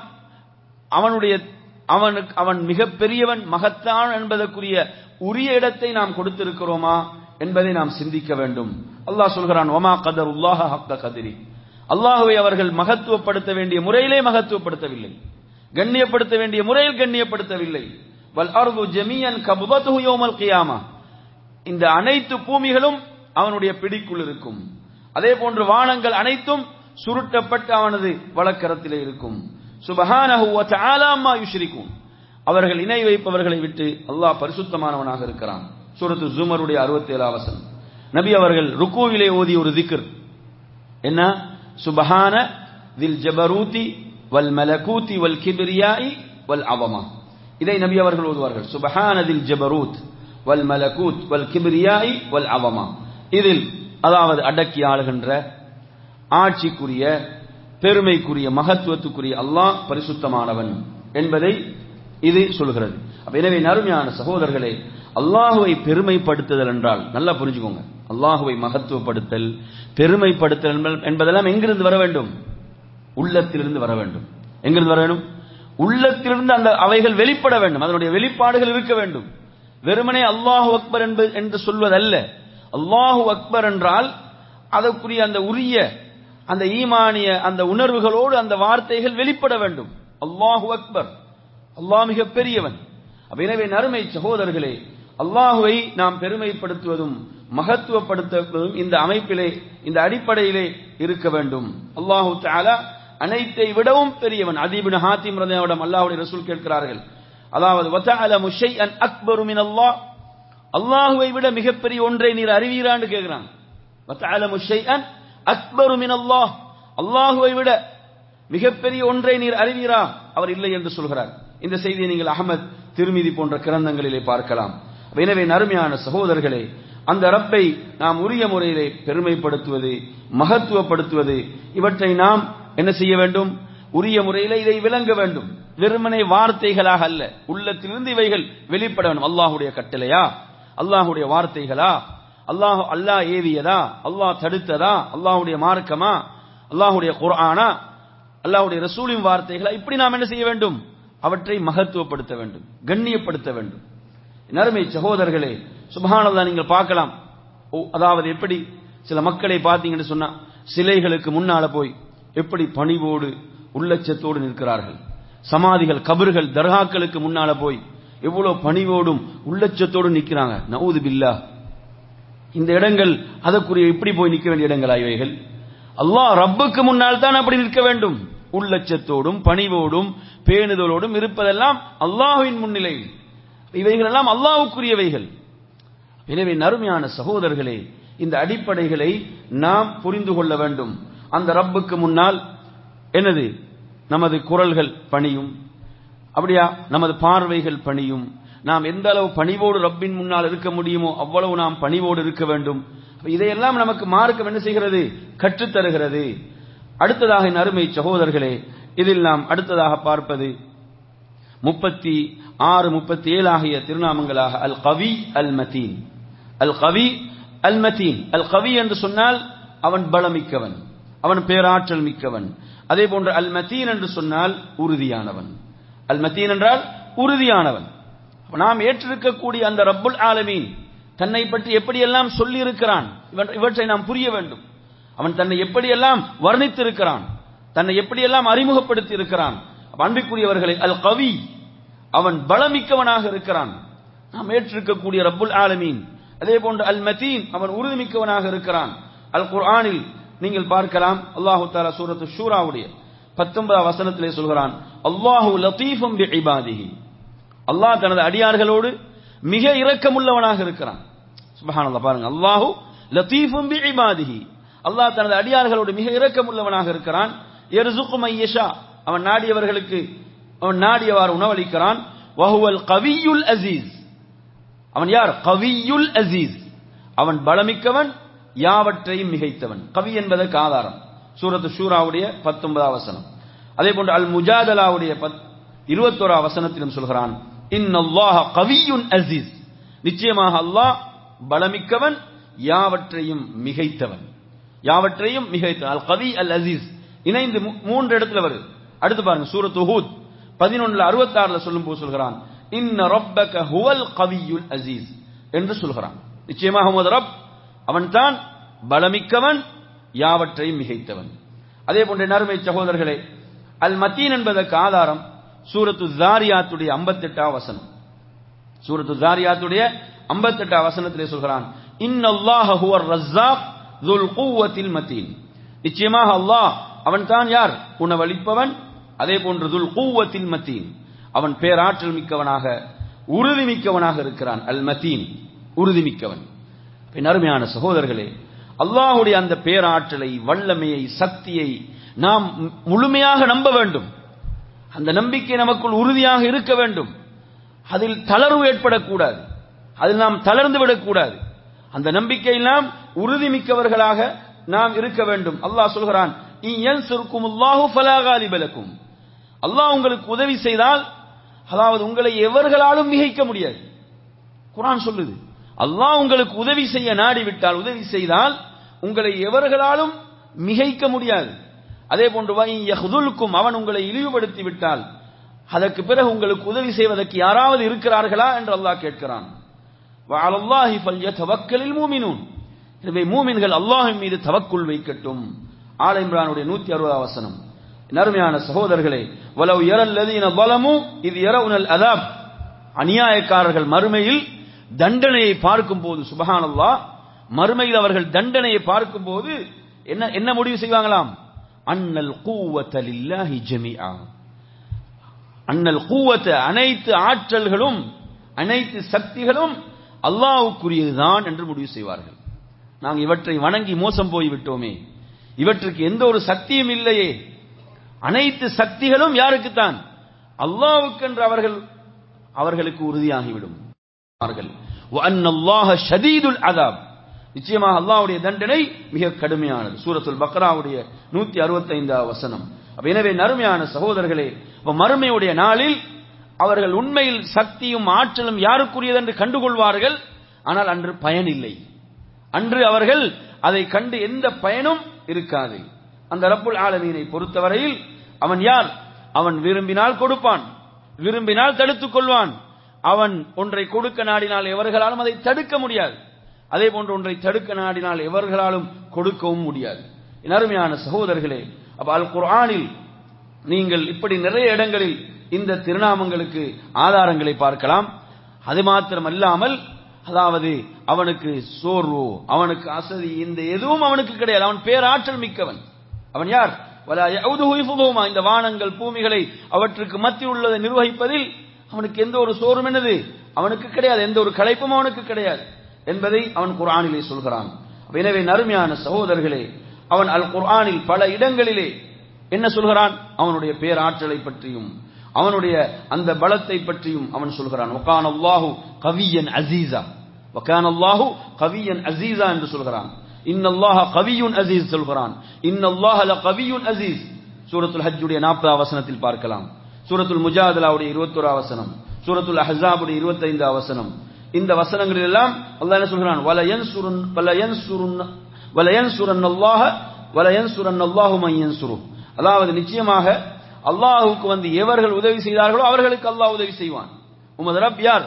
அவனுடைய அவனுக்கு அவன் மிக பெரியவன் மகத்தான் என்பதற்குரிய உரிய இடத்தை நாம் கொடுத்திருக்கிறோமா என்பதை நாம் சிந்திக்க வேண்டும் அல்லாஹ் சொல்கிறான் ஒமா கதர் உல்லாஹ ஹக்க கதிரி அல்லாஹுவை அவர்கள் மகத்துவப்படுத்த வேண்டிய முறையிலே மகத்துவப்படுத்தவில்லை கண்ணியப்படுத்த வேண்டிய முறையில் கண்ணியப்படுத்தவில்லை வல் அர்து ஜமியன் கபுபத்துஹு யௌமல் கியாமா இந்த அனைத்து பூமிகளும் அவனுடைய பிடிக்குள் இருக்கும் அதே போன்று வானங்கள் அனைத்தும் சுருட்டப்பட்டு அவனது வழக்கரத்திலே இருக்கும் சுபஹானஹு வ தஆலா மா யுஷ்ரிகூன் அவர்கள் இணை வைப்பவர்களை விட்டு அல்லாஹ் பரிசுத்தமானவனாக இருக்கிறான் சூரத்து ஜுமருடைய 67 வசனம் நபி அவர்கள் ருக்கூவிலே ஓதிய ஒரு திக்ர் என்ன சுபஹான தில் ஜபரூதி வல் மலகூதி வல் கிப்ரியாஇ வல் அவமா இதை நபி அவர்கள் ஓதுவார்கள் சுபஹான தில் ஜபரூத் வல் மலகூத் வல் கிப்ரியாஇ வல் அவமா இதில் அதாவது அடக்கி ஆளுகின்ற ஆட்சிக்குரிய பெருமைக்குரிய மகத்துவத்துக்குரிய அல்லாஹ் பரிசுத்தமானவன் என்பதை இது சொல்கிறது அப்ப எனவே நறுமையான சகோதரர்களே அல்லாஹுவை பெருமைப்படுத்துதல் என்றால் நல்லா புரிஞ்சுக்கோங்க அல்லாஹுவை மகத்துவப்படுத்தல் பெருமைப்படுத்தல் என்ப- என்பதெல்லாம் எங்கிருந்து வர வேண்டும் உள்ளத்திலிருந்து வர வேண்டும் எங்கிருந்து வர வேண்டும் உள்ளத்திலிருந்து அந்த அவைகள் வெளிப்பட வேண்டும் அதனுடைய வெளிப்பாடுகள் இருக்க வேண்டும் வெறுமனே அல்லாஹு அக்பர் என்பது என்று சொல்வதல்ல அல்லாஹு அக்பர் என்றால் அதற்குரிய அந்த உரிய அந்த ஈமானிய அந்த உணர்வுகளோடு அந்த வார்த்தைகள் வெளிப்பட வேண்டும் அல்லாஹு அக்பர் அல்லாஹ் மிக பெரியவன் அப்ப எனவே நறுமை சகோதரர்களே அல்லாஹுவை நாம் பெருமைப்படுத்துவதும் மகத்துவப்படுத்துவதும் இந்த அமைப்பிலே இந்த அடிப்படையிலே இருக்க வேண்டும் அல்லாஹு தஆலா அனைத்தை விடவும் பெரியவன் அதீபின் ஹாத்திம் ரதியாவிடம் அல்லாஹ்வுடைய ரசூல் கேட்கிறார்கள் அதாவது வதஅலமு ஷைஅன் அக்பரு மின் அல்லாஹ் அல்லாஹுவை விட மிகப்பெரிய ஒன்றை நீர் அறிவீரான்னு கேட்கிறான் வதஅலமு ஷைஅன் அக்பரு மின் அல்லாஹ் அல்லாஹுவை விட மிகப்பெரிய ஒன்றை நீர் அறிவீரா அவர் இல்லை என்று சொல்கிறார் இந்த செய்தியை நீங்கள் அகமது திருமிதி போன்ற கிரந்தங்களிலே பார்க்கலாம் எனவே நறுமையான சகோதரர்களே அந்த ரப்பை நாம் உரிய முறையிலே பெருமைப்படுத்துவது மகத்துவப்படுத்துவது இவற்றை நாம் என்ன செய்ய வேண்டும் உரிய முறையிலே இதை விளங்க வேண்டும் வெறுமனே வார்த்தைகளாக அல்ல உள்ளத்திலிருந்து இவைகள் வெளிப்பட வேண்டும் அல்லாஹுடைய கட்டளையா அல்லாஹுடைய வார்த்தைகளா அல்லாஹ் அல்லாஹ் ஏவியதா அல்லாஹ் தடுத்ததா அல்லாஹுடைய மார்க்கமா அல்லாஹுடைய குர்ஆனா அல்லாஹ்வுடைய ரசூலின் வார்த்தைகளா இப்படி நாம் என்ன செய்ய வேண்டும் அவற்றை மகத்துவப்படுத்த வேண்டும் கண்ணியப்படுத்த வேண்டும் நறுமை சகோதரர்களே சுபஹானல்லாஹ் நீங்கள் பார்க்கலாம் ஓ, அதாவது எப்படி சில மக்களை பார்த்தீங்கன்னு சொன்னா சிலைகளுக்கு முன்னால போய் எப்படி பணிவோடு உள்ளச்சத்தோடு நிற்கிறார்கள் சமாதிகள் கபர்கள் தர்காக்களுக்கு முன்னால போய் எவ்வளவு பணிவோடும் உள்ளச்சத்தோடு நிற்கிறாங்க நவுது பில்லா இந்த இடங்கள் அதற்குரிய இப்படி போய் நிற்க வேண்டிய இடங்களா இவைகள் அல்லாஹ் ரப்புக்கு முன்னால் தான் அப்படி நிற்க வேண்டும் உள்ளச்சத்தோடும் பணிவோடும் பேணுதலோடும் இருப்பதெல்லாம் அல்லாஹ்வின் முன்னிலையில் இவைகளெல்லாம் அல்லாஹ்வுக்குரியவைகள் எனவே நறுமையான சகோதரர்களே இந்த அடிப்படைகளை நாம் புரிந்து கொள்ள வேண்டும் அந்த ரப்புக்கு முன்னால் என்னது நமது குரல்கள் பணியும் அப்படியா நமது பார்வைகள் பணியும் நாம் எந்த அளவு பணிவோடு ரப்பின் முன்னால் இருக்க முடியுமோ அவ்வளவு நாம் பணிவோடு இருக்க வேண்டும் அப்ப இதையெல்லாம் நமக்கு மார்க்கம் என்ன செய்கிறது கற்றுத் தருகிறது அடுத்ததாக என் அருமை சகோதரர்களே இதில் நாம் அடுத்ததாக பார்ப்பது முப்பத்தி ஆறு முப்பத்தி ஏழு ஆகிய திருநாமங்களாக அல் கவி அல் மதீன் அல் கவி அல் மதீன் அல் கவி என்று சொன்னால் அவன் பலமிக்கவன் அவன் பேராற்றல் மிக்கவன் அதே போன்று அல் மதீன் என்று சொன்னால் உறுதியானவன் அல் மதீன் என்றால் உறுதியானவன் நாம் ஏற்றிருக்கக்கூடிய அந்த ரப்புல் ஆலமீன் தன்னை பற்றி எப்படியெல்லாம் சொல்லி இருக்கிறான் இவற்றை நாம் புரிய வேண்டும் அவன் தன்னை எப்படியெல்லாம் வர்ணித்திருக்கிறான் தன்னை எப்படியெல்லாம் அறிமுகப்படுத்தி இருக்கிறான் அன்பிற்குரியவர்களை அல் கவி அவன் பலமிக்கவனாக இருக்கிறான் நாம் ஏற்றிருக்கக்கூடிய ரப்புல் ஆலமீன் அதே போன்று அல் மதீன் அவன் உறுதிமிக்கவனாக இருக்கிறான் அல் குர்ஆனில் நீங்கள் பார்க்கலாம் அல்லாஹு தாலா சூரத்து ஷூராவுடைய பத்தொன்பதாம் வசனத்திலே சொல்கிறான் அல்லாஹு லத்தீஃபும் பி இபாதிஹி அல்லாஹ் தனது அடியார்களோடு மிக இரக்கமுள்ளவனாக இருக்கிறான் சுபஹானல்லாஹ் பாருங்க அல்லாஹு லத்தீஃபும் பி இபாதிஹி அல்லாஹ் தனது அடியார்களோடு மிக இரக்கமுள்ளவனாக இருக்கிறான் எர்சுக்கு மையஷா அவன் நாடியவர்களுக்கு அவன் நாடியவாறு உணவளிக்கிறான் வஹுவல் கவியுல் அசீஸ் அவன் யார் கவியுல் அசீஸ் அவன் பலமிக்கவன் யாவற்றையும் மிகைத்தவன் கவி என்பதற்கு ஆதாரம் சூரத்து ஷூராவுடைய பத்தொன்பதாம் வசனம் அதே போன்று அல் முஜாதலாவுடைய இருபத்தோரா வசனத்திலும் சொல்கிறான் இன்னல்லாஹ கவியுன் அசீஸ் நிச்சயமாக அல்லாஹ் பலமிக்கவன் யாவற்றையும் மிகைத்தவன் யாவற்றையும் மிகைத்தவன் அல் கவி அல் அசீஸ் இணைந்து மூன்று இடத்துல வருது அடுத்து பாருங்க சூரத் ஹூத் பதினொன்னுல அறுபத்தாறுல சொல்லும் போது சொல்கிறான் இன்ன ரப்பக ஹுவல் கவியுல் அசீஸ் என்று சொல்கிறான் நிச்சயமாக உமது ரப் அவன்தான் பலமிக்கவன் யாவற்றையும் மிகைத்தவன் அதே போன்ற நறுமை சகோதரர்களே அல் மத்தீன் என்பதற்கு ஆதாரம் சூரத்து ஜாரியாத்துடைய ஐம்பத்தெட்டாம் வசனம் சூரத்து ஜாரியாத்துடைய ஐம்பத்தெட்டாம் வசனத்திலே சொல்கிறான் இன்னல்லாஹ ஹுவர் ரஸ்ஸாக் துல் குவத்தில் மத்தீன் நிச்சயமாக அல்லாஹ் அவன் தான் யார் உணவளிப்பவன் அதே போன்று துல் கூவத்தின் மத்தீன் அவன் பேராற்றல் மிக்கவனாக உறுதி மிக்கவனாக இருக்கிறான் அல் மத்தீன் உறுதி மிக்கவன் அருமையான சகோதரர்களே அல்லாஹுடைய அந்த பேராற்றலை வல்லமையை சக்தியை நாம் முழுமையாக நம்ப வேண்டும் அந்த நம்பிக்கை நமக்குள் உறுதியாக இருக்க வேண்டும் அதில் தளர்வு ஏற்படக்கூடாது அதில் நாம் தளர்ந்து விடக்கூடாது அந்த நம்பிக்கையில் நாம் உறுதி மிக்கவர்களாக நாம் இருக்க வேண்டும் அல்லாஹ் சொல்கிறான் அல்லாஹ் உங்களுக்கு உதவி செய்தால் அதாவது உங்களை எவர்களாலும் மிகைக்க முடியாது குரான் சொல்லுது அல்லாஹ் உங்களுக்கு உதவி செய்ய நாடிவிட்டால் உதவி செய்தால் உங்களை எவர்களாலும் மிகைக்க முடியாது அதே போன்று யஹ்துல்கும் அவன் உங்களை இழிவுபடுத்தி விட்டால் அதற்கு பிறகு உங்களுக்கு உதவி செய்வதற்கு யாராவது இருக்கிறார்களா என்று அல்லாஹ் கேட்கிறான் அல்லாஹி ஃபல்யதவக்கலில் மூமினூன் எனவே மூமின்கள் அல்லாஹின் மீது தவக்குள் வைக்கட்டும் ஆல இம்ரானுடைய நூத்தி அறுபதாம் வசனம் நறுமையான சகோதரர்களே வலவ் எரல்லதீன பலமு இது எரவுனல் அதாப் அநியாயக்காரர்கள் மறுமையில் தண்டனையை பார்க்கும் போது சுபஹானல்லா மறுமையில் அவர்கள் தண்டனையை பார்க்கும் போது என்ன என்ன முடிவு செய்வாங்களாம் அன்னல் கூவத்தலில்லாஹி ஜமிஆ அன்னல் கூவத்த அனைத்து ஆற்றல்களும் அனைத்து சக்திகளும் அல்லாவுக்குரியதுதான் என்று முடிவு செய்வார்கள் நாங்கள் இவற்றை வணங்கி மோசம் போய்விட்டோமே இவற்றுக்கு எந்த ஒரு சக்தியும் இல்லையே அனைத்து சக்திகளும் யாருக்குத்தான் அல்லாவுக்கென்று அவர்கள் அவர்களுக்கு உறுதியாகிவிடும் ஷதீதுல் அதாப் நிச்சயமாக அல்லாவுடைய தண்டனை மிக கடுமையானது சூரத்துல் பக்ராவுடைய நூத்தி அறுபத்தி ஐந்தாவது வசனம் எனவே நறுமையான சகோதரர்களே மறுமையுடைய நாளில் அவர்கள் உண்மையில் சக்தியும் ஆற்றலும் யாருக்குரியது என்று கண்டுகொள்வார்கள் ஆனால் அன்று பயன் இல்லை அன்று அவர்கள் அதை கண்டு எந்த பயனும் இருக்காது அந்த ரப்புல் ஆலமீனை பொறுத்தவரையில் அவன் யார் அவன் விரும்பினால் கொடுப்பான் விரும்பினால் தடுத்துக் கொள்வான் அவன் ஒன்றை கொடுக்க நாடினால் எவர்களாலும் அதை தடுக்க முடியாது அதே போன்று ஒன்றை தடுக்க நாடினால் எவர்களாலும் கொடுக்கவும் முடியாது என் அருமையான சகோதரர்களே அப்ப அல் குர்ஆனில் நீங்கள் இப்படி நிறைய இடங்களில் இந்த திருநாமங்களுக்கு ஆதாரங்களை பார்க்கலாம் அது மாத்திரம் அல்லாமல் அதாவது அவனுக்கு சோர்வோ அவனுக்கு அசதி இந்த எதுவும் அவனுக்கு கிடையாது அவன் பேராற்றல் மிக்கவன் அவன் யார் இந்த வானங்கள் பூமிகளை அவற்றுக்கு மத்தியில் உள்ளதை நிர்வகிப்பதில் அவனுக்கு எந்த ஒரு சோர்வும் என்னது அவனுக்கு கிடையாது எந்த ஒரு களைப்பும் அவனுக்கு கிடையாது என்பதை அவன் குர்ஆனிலே சொல்கிறான் எனவே நறுமையான சகோதரர்களே அவன் அல் குர்ஆனில் பல இடங்களிலே என்ன சொல்கிறான் அவனுடைய பேராற்றலை பற்றியும் அவனுடைய அந்த பலத்தை பற்றியும் அவன் சொல்கிறான் ஒகான் அல்லாஹு கவியன் அசீசா ஒகான் அல்லாஹு கவியன் அசீசா என்று சொல்கிறான் இன்னல்லாஹ கவியுன் அசீஸ் சொல்கிறான் இன்னல்லாஹ ல கவியுன் அசீஸ் சூரத்துல் ஹஜ்ஜுடைய நாற்பதாம் வசனத்தில் பார்க்கலாம் சூரத்துல் முஜாதலாவுடைய இருபத்தோரா வசனம் சூரத்துல் அஹாபுடைய இருபத்தைந்து வசனம் இந்த வசனங்களில் எல்லாம் அல்லாஹ் என்ன சொல்கிறான் வல யன்சுருன் வல யன்சுருன் வல யன்சுரன் அல்லாஹ வல யன்சுரன் அல்லாஹு மன் யன்சுரு அதாவது நிச்சயமாக அல்லாஹுக்கு வந்து எவர்கள் உதவி செய்தார்களோ அவர்களுக்கு அல்லாஹ் உதவி செய்வான் உமது ரப் யார்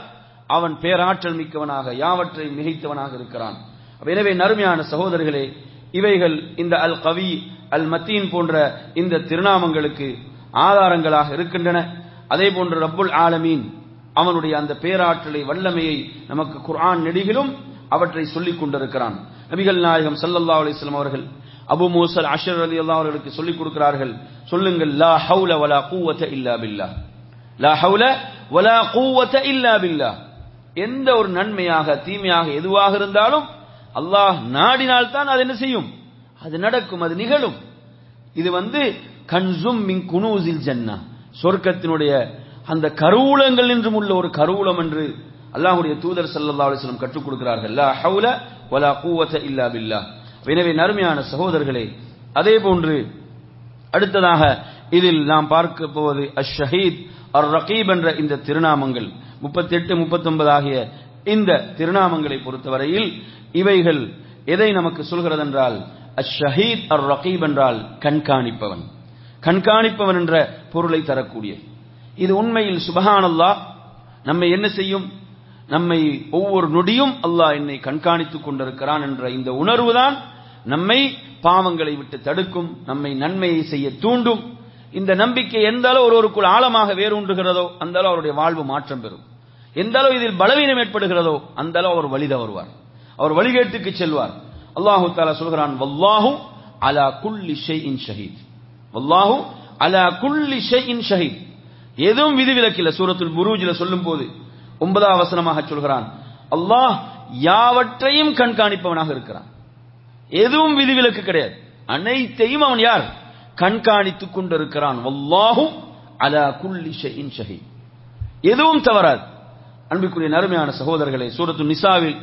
அவன் பேராற்றல் மிக்கவனாக யாவற்றை மிகைத்தவனாக இருக்கிறான் அப்ப எனவே நறுமையான சகோதரர்களே இவைகள் இந்த அல் கவி அல் மத்தீன் போன்ற இந்த திருநாமங்களுக்கு ஆதாரங்களாக இருக்கின்றன அதே போன்று ரப்புல் ஆலமீன் அவனுடைய அந்த பேராற்றலை வல்லமையை நமக்கு குர்ஆன் நெடுகிலும் அவற்றை சொல்லிக் கொண்டிருக்கிறான் நபிகள் நாயகம் ஸல்லல்லாஹு அலைஹி வஸல்லம் அவர்கள் அபு மூசல் அஷர் அலி அல்லா அவர்களுக்கு சொல்லிக் கொடுக்கிறார்கள் சொல்லுங்கள் லா ஹவுல வலா கூவத இல்லா பில்லா லா ஹவுல வலா கூவத இல்லா பில்லா எந்த ஒரு நன்மையாக தீமையாக எதுவாக இருந்தாலும் அல்லாஹ் நாடினால் தான் அது என்ன செய்யும் அது நடக்கும் அது நிகழும் இது வந்து கன்சும் மின் குனூசில் ஜன்னா சொர்க்கத்தினுடைய அந்த கருவூலங்கள் என்றும் உள்ள ஒரு கருவூலம் என்று அல்லாஹ்வுடைய தூதர் ஸல்லல்லாஹு அலைஹி வஸல்லம் கற்றுக் கொடுக்கிறார்கள் லா ஹவுல வலா கூவத இல்லா பில்லாஹ் எனவே நறுமையான சகோதரர்களே அதே போன்று அடுத்ததாக இதில் நாம் பார்க்க போவது அஷஹீத் அர் ரகீப் என்ற இந்த திருநாமங்கள் முப்பத்தி எட்டு முப்பத்தி ஆகிய இந்த திருநாமங்களை பொறுத்தவரையில் இவைகள் எதை நமக்கு சொல்கிறது என்றால் அஷஹீத் அர் ரகீப் என்றால் கண்காணிப்பவன் கண்காணிப்பவன் என்ற பொருளை தரக்கூடிய இது உண்மையில் சுபஹானல்லாஹ் நம்மை என்ன செய்யும் நம்மை ஒவ்வொரு நொடியும் அல்லாஹ் என்னை கண்காணித்துக் கொண்டிருக்கிறான் என்ற இந்த உணர்வுதான் நம்மை பாவங்களை விட்டு தடுக்கும் நம்மை நன்மையை செய்ய தூண்டும் இந்த நம்பிக்கை எந்த அளவு ஒருவருக்குள் ஆழமாக வேரூன்றுகிறதோ அந்த அளவு அவருடைய வாழ்வு மாற்றம் பெறும் எந்த அளவு இதில் பலவீனம் ஏற்படுகிறதோ அந்த அளவு அவர் வழி தவறுவார் அவர் வழிகேட்டுக்கு செல்வார் அல்லாஹு தாலா சொல்கிறான் வல்லாஹு அலா குல்லி ஷைஇன் ஷஹீத் வல்லாஹு அலா குல்லி ஷைஇன் ஷஹீத் எதுவும் விதிவிலக்கில்ல சூரத்துல் புரூஜில் சொல்லும் போது ஒன்பதாம் வசனமாக சொல்கிறான் அல்லாஹ் யாவற்றையும் கண்காணிப்பவனாக இருக்கிறான் எதுவும் விதிவிலக்கு கிடையாது அனைத்தையும் அவன் யார் கண்காணித்துக் கொண்டிருக்கிறான் வல்லாஹு அலா குல்லி ஷைஇன் ஷஹீத் எதுவும் தவறாது அன்பிற்குரிய நறுமையான சகோதரர்களே சூரத்து நிசாவில்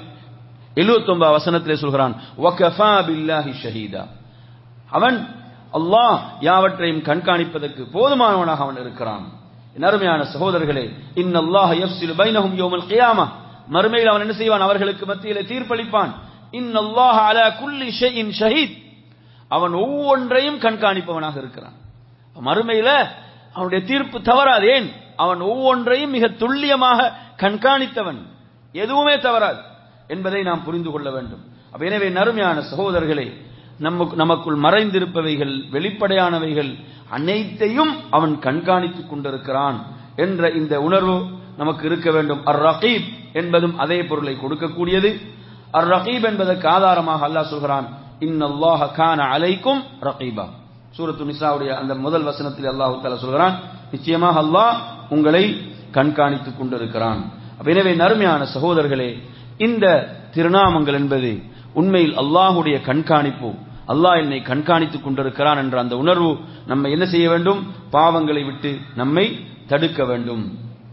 79 வசனத்திலே சொல்கிறான் வகஃபா பில்லாஹி ஷஹீதா அவன் அல்லாஹ் யாவற்றையும் கண்காணிப்பதற்கு போதுமானவனாக அவன் இருக்கிறான் என் அருமையான சகோதரர்களே இன்னல்லாஹ் யஃப்ஸிலு பைனஹும் யௌமல் கியாமா மறுமையில் அவன் என்ன செய்வான் அவர்களுக்கு மத்தியிலே தீர்ப்பளிப்பான் இன்னல்லாஹ் அலா குல்லி ஷைஇன் ஷஹீத் அவன் ஒவ்வொன்றையும் கண்காணிப்பவனாக இருக்கிறான் மறுமையில அவனுடைய தீர்ப்பு தவறாது ஏன் அவன் ஒவ்வொன்றையும் மிக துல்லியமாக கண்காணித்தவன் எதுவுமே தவறாது என்பதை நாம் புரிந்து கொள்ள வேண்டும் அப்ப எனவே நறுமையான சகோதரர்களே நமக்கு நமக்குள் மறைந்திருப்பவைகள் வெளிப்படையானவைகள் அனைத்தையும் அவன் கண்காணித்துக் கொண்டிருக்கிறான் என்ற இந்த உணர்வு நமக்கு இருக்க வேண்டும் அர் ரகீப் என்பதும் அதே பொருளை கொடுக்கக்கூடியது அர் ரகீப் என்பதற்கு ஆதாரமாக அல்லாஹ் சொல்கிறான் இன்னல்லாஹ கான அலைக்கும் ரகீபா சூரத்து நிசாவுடைய அந்த முதல் வசனத்தில் அல்லாஹு தாலா சொல்கிறான் நிச்சயமாக அல்லாஹ் உங்களை கண்காணித்துக் கொண்டிருக்கிறான் எனவே நறுமையான சகோதரர்களே இந்த திருநாமங்கள் என்பது உண்மையில் அல்லாஹுடைய கண்காணிப்பு அல்லாஹ் என்னை கண்காணித்துக் கொண்டிருக்கிறான் என்ற அந்த உணர்வு நம்ம என்ன செய்ய வேண்டும் பாவங்களை விட்டு நம்மை தடுக்க வேண்டும்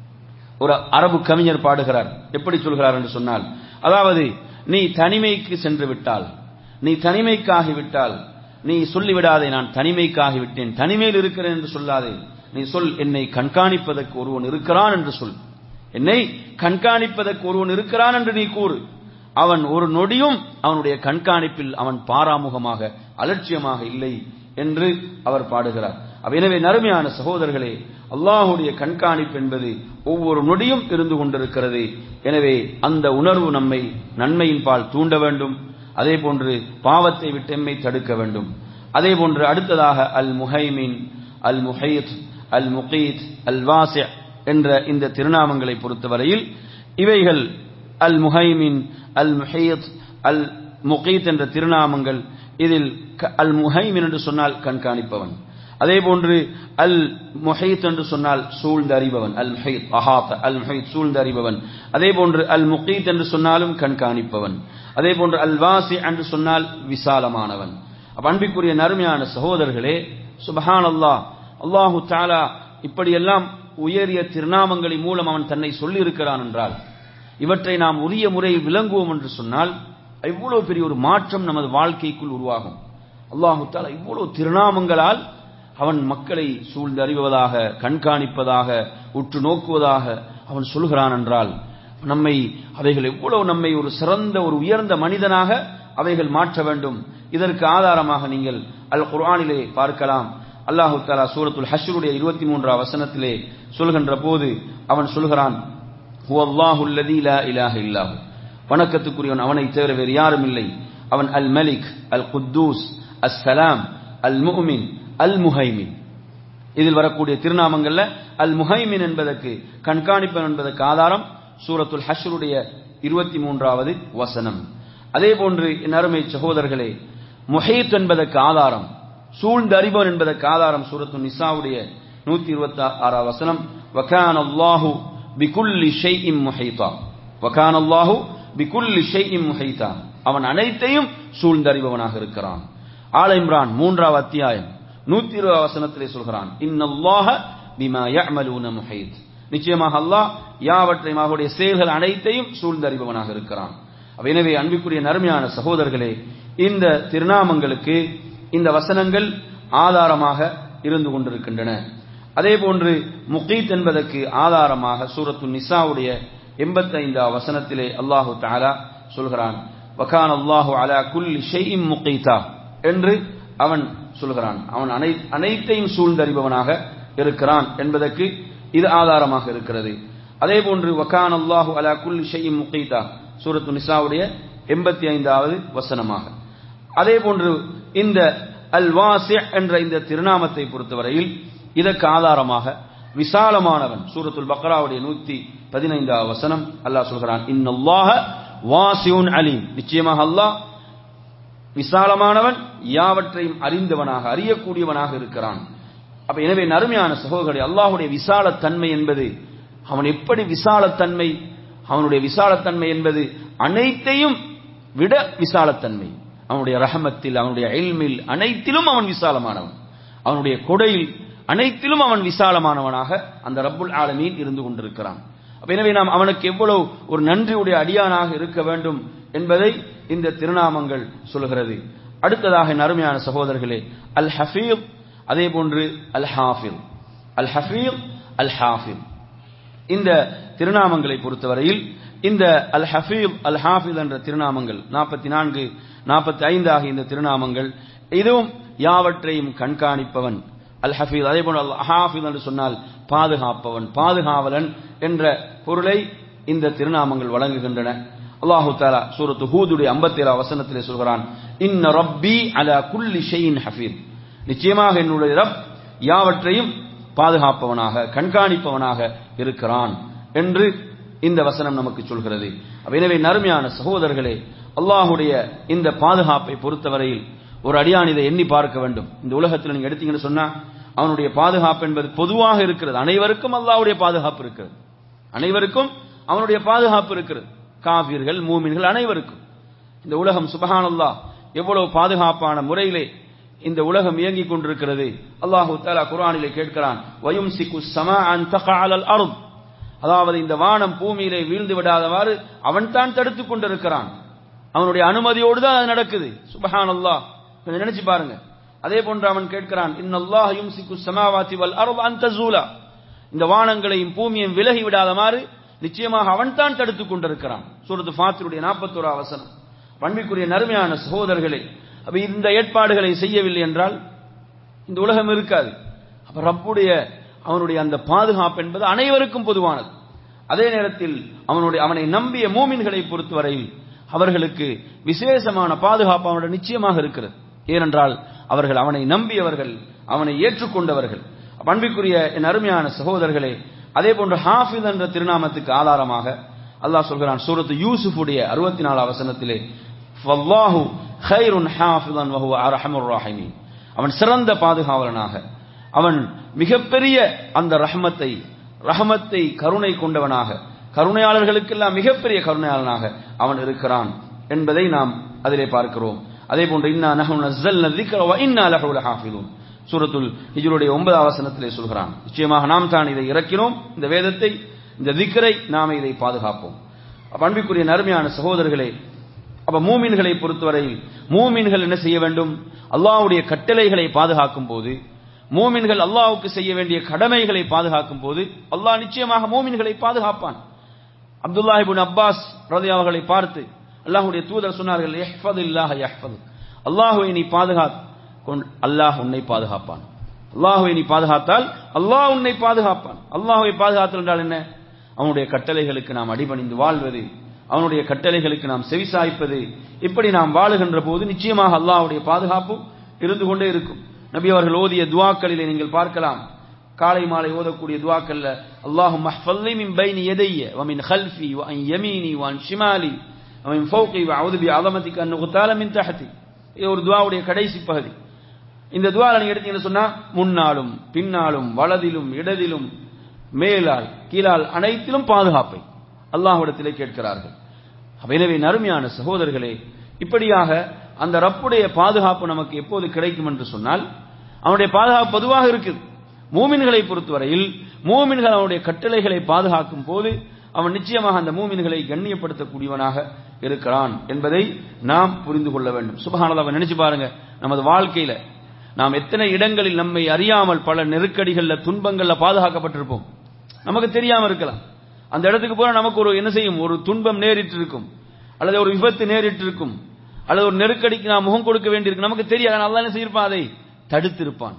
ஒரு அரபு கவிஞர் பாடுகிறார் எப்படி சொல்கிறார் என்று சொன்னால் அதாவது நீ தனிமைக்கு சென்று விட்டால் நீ தனிமைக்காகி விட்டால் நீ சொல்லிவிடாதே நான் தனிமைக்காகி விட்டேன் தனிமையில் இருக்கிறேன் என்று சொல்லாதே நீ சொல் என்னை கண்காணிப்பதற்கு ஒருவன் இருக்கிறான் என்று சொல் என்னை கண்காணிப்பதற்கு ஒருவன் இருக்கிறான் என்று நீ கூறு அவன் ஒரு நொடியும் அவனுடைய கண்காணிப்பில் அவன் பாராமுகமாக அலட்சியமாக இல்லை என்று அவர் பாடுகிறார் எனவே நறுமையான சகோதரர்களே அல்லாஹுடைய கண்காணிப்பு என்பது ஒவ்வொரு நொடியும் இருந்து கொண்டிருக்கிறது எனவே அந்த உணர்வு நம்மை நன்மையின் பால் தூண்ட வேண்டும் அதே போன்று பாவத்தை விட்டு எம்மை தடுக்க வேண்டும் அதே போன்று அடுத்ததாக அல் முஹைமின் அல் முஹைத் அல் முகீத் அல் வாசி என்ற இந்த திருநாமங்களை பொறுத்தவரையில் இவைகள் அல் முஹைமின் அல் முஹைத் அல் முகீத் என்ற திருநாமங்கள் இதில் அல் முஹைமின் என்று சொன்னால் கண்காணிப்பவன் அதே போன்று அல் முஹைத் என்று சொன்னால் சூழ்ந்து அறிபவன் அல் முஹைத் அஹாத் அல் முஹைத் சூழ்ந்து அறிபவன் அதே போன்று அல் முகீத் என்று சொன்னாலும் கண்காணிப்பவன் அதே போன்று அல் வாசி என்று சொன்னால் விசாலமானவன் அன்பிற்குரிய நறுமையான சகோதரர்களே சுபஹான் அல்லாஹ் அல்லாஹு தாலா இப்படியெல்லாம் உயரிய திருநாமங்களின் மூலம் அவன் தன்னை சொல்லி இருக்கிறான் என்றால் இவற்றை நாம் உரிய முறையில் விளங்குவோம் என்று சொன்னால் இவ்வளவு பெரிய ஒரு மாற்றம் நமது வாழ்க்கைக்குள் உருவாகும் அல்லாஹு தாலா இவ்வளவு திருநாமங்களால் அவன் மக்களை சூழ்ந்து அறிவதாக கண்காணிப்பதாக உற்று நோக்குவதாக அவன் சொல்கிறான் என்றால் நம்மை அவைகள் எவ்வளவு நம்மை ஒரு சிறந்த ஒரு உயர்ந்த மனிதனாக அவைகள் மாற்ற வேண்டும் இதற்கு ஆதாரமாக நீங்கள் அல் குர்ஆனிலே பார்க்கலாம் அல்லாஹு தாலா சூரத்துல் ஹஷ்ருடைய இருபத்தி மூன்றாம் வசனத்திலே சொல்கின்ற போது அவன் சொல்கிறான் ஹுவல்லாஹு அல்லதி லா இலாஹ இல்லாஹு வணக்கத்துக்குரியவன் அவனை தவிர வேறு யாரும் இல்லை அவன் அல் மலிக் அல் குத்தூஸ் அஸ் சலாம் அல் முஹ்மின் அல் முஹைமின் இதில் வரக்கூடிய திருநாமங்கள்ல அல் முஹைமின் என்பதற்கு கண்காணிப்பன் என்பதற்கு ஆதாரம் சூரத்துல் ஹஷ்ருடைய இருபத்தி மூன்றாவது வசனம் அதே போன்று என் அருமை சகோதரர்களே முஹீத் என்பதற்கு ஆதாரம் சூழ்ந்து அறிபவன் என்பதற்கு ஆதாரம் சூரத்து நிசாவுடைய நூத்தி இருபத்தி ஆறாவது வசனம் வகான் அல்லாஹு பிகுல்லி ஷைஇம் முஹைதா வகான் அல்லாஹு பிகுல்லி ஷைஇம் முஹைதா அவன் அனைத்தையும் சூழ்ந்தறிபவனாக இருக்கிறான் ஆல இம்ரான் மூன்றாவது அத்தியாயம் நூத்தி இருபது வசனத்திலே சொல்கிறான் இன்னல்லாஹ பிமா யஅமலூன முஹைத் நிச்சயமாக அல்லாஹ் யாவற்றையும் அவருடைய செயல்கள் அனைத்தையும் சூழ்ந்தறிபவனாக இருக்கிறான் எனவே அன்பிற்குரிய நறுமையான சகோதரர்களே இந்த திருநாமங்களுக்கு இந்த வசனங்கள் ஆதாரமாக இருந்து கொண்டிருக்கின்றன அதே போன்று முகீத் என்பதற்கு ஆதாரமாக சூரத்து நிசாவுடைய எண்பத்தைந்தாவது வசனத்திலே அல்லாஹு தாலா சொல்கிறான் வகான் அல்லாஹு அலா குல்லி ஷெய்இம் முகீதா என்று அவன் சொல்கிறான் அவன் அனை அனைத்தையும் சூழ்ந்தறிபவனாக இருக்கிறான் என்பதற்கு இது ஆதாரமாக இருக்கிறது அதே போன்று வகான் அல்லாஹு அலா குல்லி ஷெய்இம் முகீதா சூரத்து நிசாவுடைய எண்பத்தி ஐந்தாவது வசனமாக அதே போன்று இந்த அல் வாசி என்ற இந்த திருநாமத்தை பொறுத்தவரையில் இதற்கு ஆதாரமாக விசாலமானவன் சூரத்துல் பக்ராவுடைய நூத்தி பதினைந்தாவது வசனம் அல்லாஹ் சொல்கிறான் இன்னல்லாஹ வாசியுன் அலீம் நிச்சயமாக அல்லாஹ் விசாலமானவன் யாவற்றையும் அறிந்தவனாக அறியக்கூடியவனாக இருக்கிறான் அப்ப எனவே நறுமையான சகோதரர்களே அல்லாஹுடைய விசாலத்தன்மை என்பது அவன் எப்படி விசாலத்தன்மை அவனுடைய விசாலத்தன்மை என்பது அனைத்தையும் விட விசாலத்தன்மை அவனுடைய ரஹமத்தில் அவனுடைய எல்மில் அனைத்திலும் அவன் விசாலமானவன் அவனுடைய கொடையில் அனைத்திலும் அவன் விசாலமானவனாக அந்த ரப்புல் ஆலமீன் இருந்து கொண்டிருக்கிறான் எனவே நாம் அவனுக்கு எவ்வளவு ஒரு நன்றியுடைய அடியானாக இருக்க வேண்டும் என்பதை இந்த திருநாமங்கள் சொல்கிறது அடுத்ததாக அருமையான சகோதரர்களே அல் ஹஃபீப் அதே போன்று அல் ஹாஃபில் அல் ஹஃபீப் அல் ஹாஃபில் இந்த திருநாமங்களை பொறுத்தவரையில் இந்த அல் ஹஃபீப் அல் ஹாஃபில் என்ற திருநாமங்கள் நாற்பத்தி நான்கு நாற்பத்தி ஐந்து ஆகிய இந்த திருநாமங்கள் இதுவும் யாவற்றையும் கண்காணிப்பவன் அல் ஹஃபீத் அதே போன்று அல் ஹாஃபில் என்று சொன்னால் பாதுகாப்பவன் பாதுகாவலன் என்ற பொருளை இந்த திருநாமங்கள் வழங்குகின்றன அல்லாஹு தாலா சூரத்து ஹூதுடைய ஐம்பத்தி ஏழாம் வசனத்திலே சொல்கிறான் இன்ன ரப்பி அலா குல்லி ஷெயின் ஹஃபீத் நிச்சயமாக என்னுடைய ரப் யாவற்றையும் பாதுகாப்பவனாக கண்காணிப்பவனாக இருக்கிறான் என்று இந்த வசனம் நமக்கு சொல்கிறது எனவே நறுமையான சகோதரர்களே அல்லாஹுடைய இந்த பாதுகாப்பை பொறுத்தவரையில் ஒரு அடியான் இதை எண்ணி பார்க்க வேண்டும் இந்த உலகத்தில் நீங்க எடுத்தீங்கன்னு சொன்னா அவனுடைய பாதுகாப்பு என்பது பொதுவாக இருக்கிறது அனைவருக்கும் அல்லாஹ்வுடைய பாதுகாப்பு இருக்கிறது அனைவருக்கும் அவனுடைய பாதுகாப்பு இருக்கிறது காவிர்கள் மூமின்கள் அனைவருக்கும் இந்த உலகம் சுபஹானல்லா எவ்வளவு பாதுகாப்பான முறையிலே இந்த உலகம் இயங்கிக் கொண்டிருக்கிறது அல்லாஹு தாலா குர்ஆனிலே கேட்கிறான் வயும் சிக்கு சமா அன் தகாலல் அருள் அதாவது இந்த வானம் பூமியிலே வீழ்ந்து விடாதவாறு அவன் தான் தடுத்துக் கொண்டிருக்கிறான் அவனுடைய அனுமதியோடு தான் அது நடக்குது சுபஹான் அல்லாஹ் கொஞ்சம் நினைச்சு பாருங்க அதே போன்று அவன் கேட்கிறான் இன்னல்லாஹ் யும்சிக்கு சமாவாத்தி வல் அருள் அந்த ஜூலா இந்த வானங்களையும் பூமியையும் விலகி விடாதமாறு நிச்சயமாக அவன் தான் தடுத்துக் கொண்டிருக்கிறான் சூரத்து ஃபாத்திருடைய நாற்பத்தோரா வசனம் பண்பிற்குரிய நறுமையான சகோதரர்களே அப்ப இந்த ஏற்பாடுகளை செய்யவில்லை என்றால் இந்த உலகம் இருக்காது அப்ப ரப்புடைய அவனுடைய அந்த பாதுகாப்பு என்பது அனைவருக்கும் பொதுவானது அதே நேரத்தில் அவனுடைய அவனை நம்பிய மூமின்களை பொறுத்தவரையில் அவர்களுக்கு விசேஷமான பாதுகாப்பு அவனுடைய நிச்சயமாக இருக்கிறது ஏனென்றால் அவர்கள் அவனை நம்பியவர்கள் அவனை ஏற்றுக்கொண்டவர்கள் பண்பிற்குரிய என் அருமையான சகோதரர்களே அதே போன்று ஹாஃபித் என்ற திருநாமத்துக்கு ஆதாரமாக அல்லாஹ் சொல்கிறான் சூரத்து யூசுஃபுடைய அறுபத்தி நாலு வசனத்திலே ஃபல்லாஹு ஹைருன் ஹாஃபிதன் வஹுவ அர்ஹமுர் ராஹிமீன் அவன் சிறந்த பாதுகாவலனாக அவன் மிகப்பெரிய அந்த ரஹமத்தை ரஹமத்தை கருணை கொண்டவனாக கருணையாளர்களுக்கெல்லாம் மிகப்பெரிய கருணையாளனாக அவன் இருக்கிறான் என்பதை நாம் அதிலே பார்க்கிறோம் அதே போன்று இன்னா நஹு நஸ்ஸல்ன திக்ர வ இன்னா லஹு லஹாஃபிதூன் சூரத்துல் ஹிஜ்ருடைய ஒன்பதாம் வசனத்திலே சொல்கிறான் நிச்சயமாக நாம் தான் இதை இறக்கினோம் இந்த வேதத்தை இந்த திக்கரை நாம் இதை பாதுகாப்போம் அன்பிற்குரிய நறுமையான சகோதரர்களே அப்ப மூமின்களை பொறுத்தவரையில் மூமின்கள் என்ன செய்ய வேண்டும் அல்லாஹ்வுடைய கட்டளைகளை பாதுகாக்கும் போது மூமின்கள் அல்லாஹ்வுக்கு செய்ய வேண்டிய கடமைகளை பாதுகாக்கும் போது அல்லாஹ் நிச்சயமாக மூமின்களை பாதுகாப்பான் அப்துல்லாஹ் இப்னு அப்பாஸ் ரதி அவர்களை பார்த்து அல்லாஹ்வுடைய தூதர் சொன்னார்கள் யஹ்ஃபது இல்லாஹ யஹ்ஃபது அல்லாஹ்வை நீ பாதுகாத் அல்லாஹ் உன்னை பாதுகாப்பான் அல்லாஹ்வை நீ பாதுகாத்தால் அல்லாஹ் உன்னை பாதுகாப்பான் அல்லாஹ்வை பாதுகாத்தல் என்றால் என்ன அவனுடைய கட்டளைகளுக்கு நாம் அடிபணிந்து வாழ்வது அவனுடைய கட்டளைகளுக்கு நாம் செவிசாய்ப்பது இப்படி நாம் வாழுகின்ற போது நிச்சயமாக அல்லாஹ்வுடைய பாதுகாப்பு இருந்து கொண்டே இருக்கும் நபி அவர்கள் ஓதிய துவாக்களிலே நீங்கள் பார்க்கலாம் காலை மாலை ஓதக்கூடிய துவாக்கல்ல அல்லாஹும் மஹ்ஃபல்லி மின் பைனி யதைய வ மின் ஹல்ஃபி வ அன் யமீனி வ அன் ஷிமாலி வ மின் ஃபௌகி வ அஊது பி அஸமதிக அன் உக்தால மின் தஹதி இது ஒரு துவாவுடைய கடைசி பகுதி இந்த துவால நீங்க எடுத்தீங்கன்னு சொன்னா முன்னாலும் பின்னாலும் வலதிலும் இடதிலும் மேலால் கீழால் அனைத்திலும் பாதுகாப்பை அல்லாஹ்விடத்திலே கேட்கிறார்கள் அப்ப எனவே நறுமையான சகோதரர்களே இப்படியாக அந்த ரப்புடைய பாதுகாப்பு நமக்கு எப்போது கிடைக்கும் என்று சொன்னால் அவனுடைய பாதுகாப்பு பொதுவாக இருக்குது மூமின்களை பொறுத்தவரையில் மூமின்கள் அவனுடைய கட்டளைகளை பாதுகாக்கும் போது அவன் நிச்சயமாக அந்த மூமின்களை கண்ணியப்படுத்தக்கூடியவனாக இருக்கிறான் என்பதை நாம் புரிந்து கொள்ள வேண்டும் சுபஹானல்லாஹ் நினைச்சு பாருங்க நமது வாழ்க்கையில நாம் எத்தனை இடங்களில் நம்மை அறியாமல் பல நெருக்கடிகள்ல துன்பங்கள்ல பாதுகாக்கப்பட்டிருப்போம் நமக்கு தெரியாம இருக்கலாம் அந்த இடத்துக்கு போனா நமக்கு ஒரு என்ன செய்யும் ஒரு துன்பம் நேரிட்டு இருக்கும் அல்லது ஒரு விபத்து நேரிட்டு இருக்கும் அல்லது ஒரு நெருக்கடிக்கு நாம் முகம் கொடுக்க வேண்டியிருக்கு நமக்கு தெரியாது ஆனால் அல்லாஹ் என்ன செய்யிருப்பான் அதை தடுத்திருப்பான்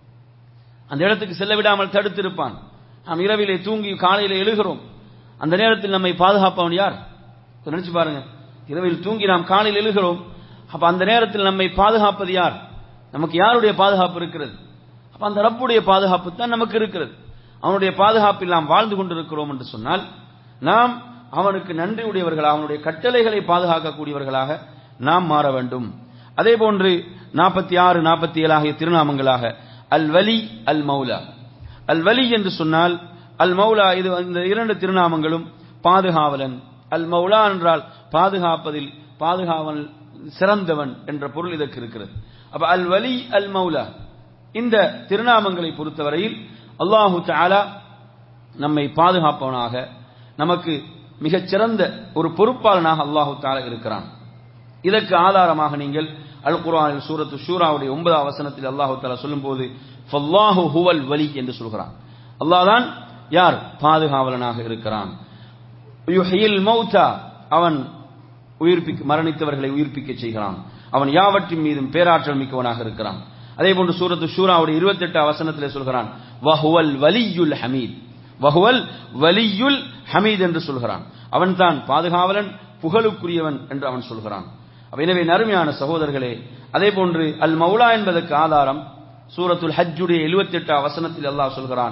அந்த இடத்துக்கு செல்ல விடாமல் தடுத்திருப்பான் நாம் இரவிலே தூங்கி காலையில எழுகிறோம் அந்த நேரத்தில் நம்மை பாதுகாப்பவன் யார் கொஞ்சம் நினைச்சு பாருங்க இரவில் தூங்கி நாம் காலையில் எழுகிறோம் அப்ப அந்த நேரத்தில் நம்மை பாதுகாப்பது யார் நமக்கு யாருடைய பாதுகாப்பு இருக்கிறது அப்ப அந்த ரப்புடைய பாதுகாப்பு தான் நமக்கு இருக்கிறது அவனுடைய பாதுகாப்பில் நாம் வாழ்ந்து கொண்டிருக்கிறோம் என்று சொன்னால் நாம் அவனுக்கு நன்றி உடையவர்களாக அவனுடைய கட்டளைகளை பாதுகாக்கக்கூடியவர்களாக நாம் மாற வேண்டும் அதே போன்று நாற்பத்தி ஆறு நாற்பத்தி ஏழு ஆகிய திருநாமங்களாக அல் வலி அல் மௌலா அல் வலி என்று சொன்னால் அல் மௌலா இது இந்த இரண்டு திருநாமங்களும் பாதுகாவலன் அல் மௌலா என்றால் பாதுகாப்பதில் பாதுகாவல் சிறந்தவன் என்ற பொருள் இதற்கு இருக்கிறது அப்ப அல் வலி அல் மௌலா இந்த திருநாமங்களை பொறுத்தவரையில் அல்லாஹு தாலா நம்மை பாதுகாப்பவனாக நமக்கு மிகச் சிறந்த ஒரு பொறுப்பாளனாக அல்லாஹு தாலா இருக்கிறான் இதற்கு ஆதாரமாக நீங்கள் அல் குர்ஆனில் சூரத்து ஷூராவுடைய ஒன்பதாம் வசனத்தில் அல்லாஹு தாலா சொல்லும்போது ஃபல்லாஹு ஹுவல் வலி என்று சொல்கிறான் அல்லாஹ் தான் யார் பாதுகாவலனாக இருக்கிறான் யுஹ்யில் மௌதா அவன் உயிர்ப்பிக்க மரணித்தவர்களை உயிர்ப்பிக்க செய்கிறான் அவன் யாவற்றின் மீதும் பேராற்றல் மிக்கவனாக இருக்கிறான் அதே போன்று சூரத்து ஷூராவுடைய இருபத்தி எட்டு வசனத்திலே சொல்கிறான் வஹுவல் வலியுல் ஹமீத் வஹுவல் வலியுல் ஹமீத் என்று சொல்கிறான் அவன் தான் பாதுகாவலன் புகழுக்குரியவன் என்று அவன் சொல்கிறான் அப்ப எனவே நறுமையான சகோதரர்களே அதே போன்று அல் மௌலா என்பதற்கு ஆதாரம் சூரத்துல் ஹஜ்ஜுடைய எழுபத்தி எட்டாம் வசனத்தில் அல்லாஹ் சொல்கிறான்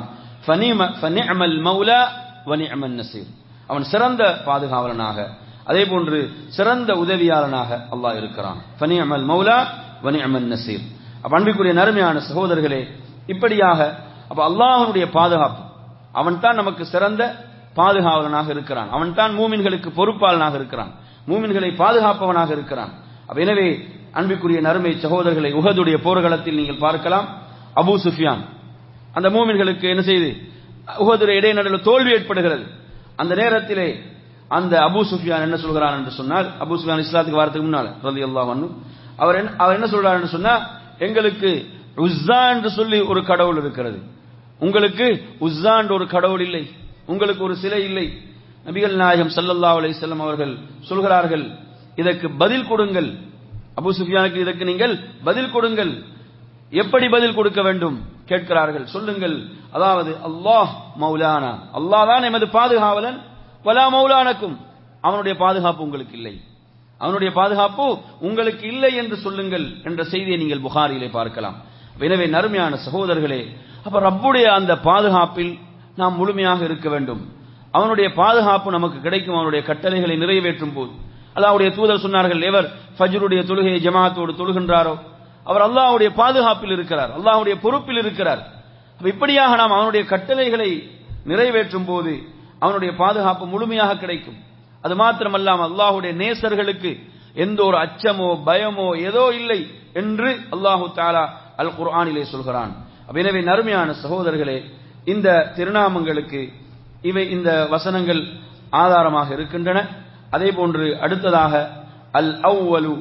ஃபனிஅமல் மௌலா வனிஅமன் நசீர் அவன் சிறந்த பாதுகாவலனாக அதே போன்று சிறந்த உதவியாளனாக அல்லாஹ் இருக்கிறான் ஃபனிஅமல் மௌலா வனிஅமன் நசீர் அப்ப அன்பிற்குரிய நறுமையான சகோதரர்களே இப்படியாக அப்ப அல்லாஹனுடைய பாதுகாப்பு அவன் தான் நமக்கு சிறந்த பாதுகாவலனாக இருக்கிறான் அவன் தான் மூமின்களுக்கு பொறுப்பாளனாக இருக்கிறான் மூமின்களை பாதுகாப்பவனாக இருக்கிறான் அப்ப எனவே அன்பிற்குரிய நறுமை சகோதரர்களை உகதுடைய போர்க்களத்தில் நீங்கள் பார்க்கலாம் அபூ சுஃபியான் அந்த மூமின்களுக்கு என்ன செய்து உகதுடைய இடைநடுவில் தோல்வி ஏற்படுகிறது அந்த நேரத்திலே அந்த அபூ சுஃபியான் என்ன சொல்கிறான் என்று சொன்னால் அபூ சுஃபியான் இஸ்லாத்துக்கு வரதுக்கு முன்னால் ரதி அல்லாஹ் அவர் என்ன அவர் என்ன சொல்றார் என்று சொன்னா எங்களுக்கு உஸ்ஸா என்று சொல்லி ஒரு கடவுள் இருக்கிறது உங்களுக்கு உஸ்ஸா என்ற ஒரு கடவுள் இல்லை உங்களுக்கு ஒரு சிலை இல்லை நபிகள் நாயகம் சல்லல்லாஹு அலைஹி வஸல்லம் அவர்கள் சொல்கிறார்கள் இதற்கு பதில் கொடுங்கள் அபூ சுஃபியானுக்கு இதற்கு நீங்கள் பதில் கொடுங்கள் எப்படி பதில் கொடுக்க வேண்டும் கேட்கிறார்கள் சொல்லுங்கள் அதாவது அல்லாஹ் மௌலானா அல்லாஹ் தான் எமது பாதுகாவலன் வலா மௌலானக்கும் அவனுடைய பாதுகாப்பு உங்களுக்கு இல்லை அவனுடைய பாதுகாப்பு உங்களுக்கு இல்லை என்று சொல்லுங்கள் என்ற செய்தியை நீங்கள் புகாரிலே பார்க்கலாம் எனவே நறுமையான சகோதரர்களே அப்ப ரப்புடைய அந்த பாதுகாப்பில் நாம் முழுமையாக இருக்க வேண்டும் அவனுடைய பாதுகாப்பு நமக்கு கிடைக்கும் அவனுடைய கட்டளைகளை நிறைவேற்றும் போது அல்லாவுடைய தூதர் சொன்னார்கள் எவர் ஃபஜ்ருடைய தொழுகையை ஜமாத்தோடு தொழுகின்றாரோ அவர் அல்லாஹ்வுடைய பாதுகாப்பில் இருக்கிறார் அல்லாஹ்வுடைய பொறுப்பில் இருக்கிறார் அப்ப இப்படியாக நாம் அவனுடைய கட்டளைகளை நிறைவேற்றும் போது அவனுடைய பாதுகாப்பு முழுமையாக கிடைக்கும் அது மாத்திரமல்லாம அல்லாஹுடைய நேசர்களுக்கு எந்த ஒரு அச்சமோ பயமோ ஏதோ இல்லை என்று அல்லாஹு தாலா அல் குர்ஆனிலே சொல்கிறான் எனவே நறுமையான சகோதரர்களே இந்த திருநாமங்களுக்கு இவை இந்த வசனங்கள் ஆதாரமாக இருக்கின்றன அதே போன்று அடுத்ததாக அல் அவ்வலு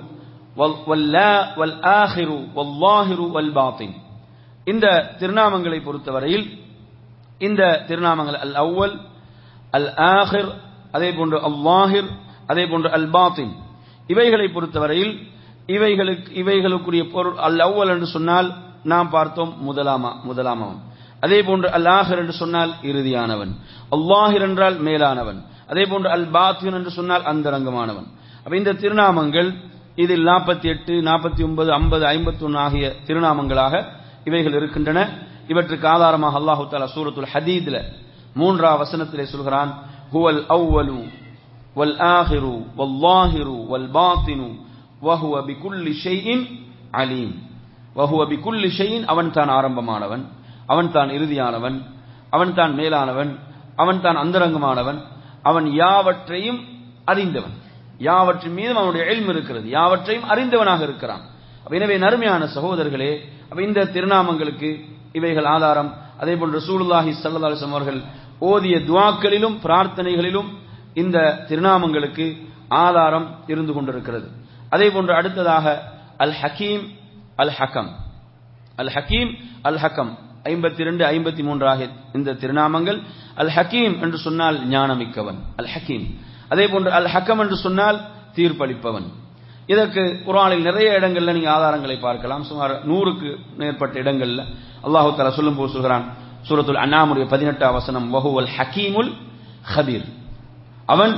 வல் ஆஹிரு வல்லாஹிரு வல் பாத்தின் இந்த திருநாமங்களை பொறுத்தவரையில் இந்த திருநாமங்கள் அல் அவ்வல் அல் ஆஹிர் அதே போன்று அல்லாஹிர் அதே போன்று அல் பாத்தின் இவைகளை பொறுத்தவரையில் இவைகளுக்கு இவைகளுக்குரிய பொருள் அல் அவ்வல் என்று சொன்னால் நாம் பார்த்தோம் முதலாமா முதலாமாம் அதே போன்று அல் ஆஹிர் என்று சொன்னால் இறுதியானவன் அல்லாஹிர் என்றால் மேலானவன் அதே போன்று அல் பாத்தியன் என்று சொன்னால் அந்தரங்கமானவன் அப்ப இந்த திருநாமங்கள் இதில் நாற்பத்தி எட்டு நாற்பத்தி ஒன்பது ஐம்பது ஐம்பத்தி ஒன்று ஆகிய திருநாமங்களாக இவைகள் இருக்கின்றன இவற்றுக்கு ஆதாரமாக அல்லாஹு தாலா சூரத்துல் ஹதீத்ல மூன்றாம் வசனத்திலே சொல்கிறான் ஹுவல் அவ்வலு வல் ஆஹிரு வல்லாஹிரு வல் பாத்தினு வஹுவ பிகுல்லி ஷைஇன் அலீம் வஹுவ பிகுல்லி ஷைஇன் அவன் தான் ஆரம்பமானவன் அவன் தான் இறுதியானவன் அவன் தான் மேலானவன் அவன் தான் அந்தரங்கமானவன் அவன் யாவற்றையும் அறிந்தவன் யாவற்றின் மீதும் அவனுடைய எல்ம் இருக்கிறது யாவற்றையும் அறிந்தவனாக இருக்கிறான் அப்ப எனவே நறுமையான சகோதரர்களே அப்ப இந்த திருநாமங்களுக்கு இவைகள் ஆதாரம் அதே போன்று ரசூலுல்லாஹி ஸல்லல்லாஹு அலைஹி வஸல்லம் அவர்கள் ஓதிய துஆக்களிலும் பிரார்த்தனைகளிலும் இந்த திருநாமங்களுக்கு ஆதாரம் இருந்து கொண்டிருக்கிறது அதே போன்று அடுத்ததாக அல் ஹக்கீம் அல் ஹக்கம் அல் ஹக்கீம் அல் ஹக்கம் ஐம்பத்தி ரெண்டு ஐம்பத்தி மூன்று ஆகிய இந்த திருநாமங்கள் அல் ஹக்கீம் என்று சொன்னால் ஞானமிக்கவன் அல் ஹக்கீம் அதே போன்று அல் ஹக்கம் என்று சொன்னால் தீர்ப்பளிப்பவன் இதற்கு குரானில் நிறைய இடங்கள்ல நீங்க ஆதாரங்களை பார்க்கலாம் சுமார் நூறுக்கு மேற்பட்ட இடங்கள்ல அல்லாஹு தாலா சொல்லும் போது சொல்கிறான் சூரத்துல் அண்ணாமுடைய பதினெட்டாம் வசனம் வஹுவல் ஹக்கீமுல் ஹபீர் அவன்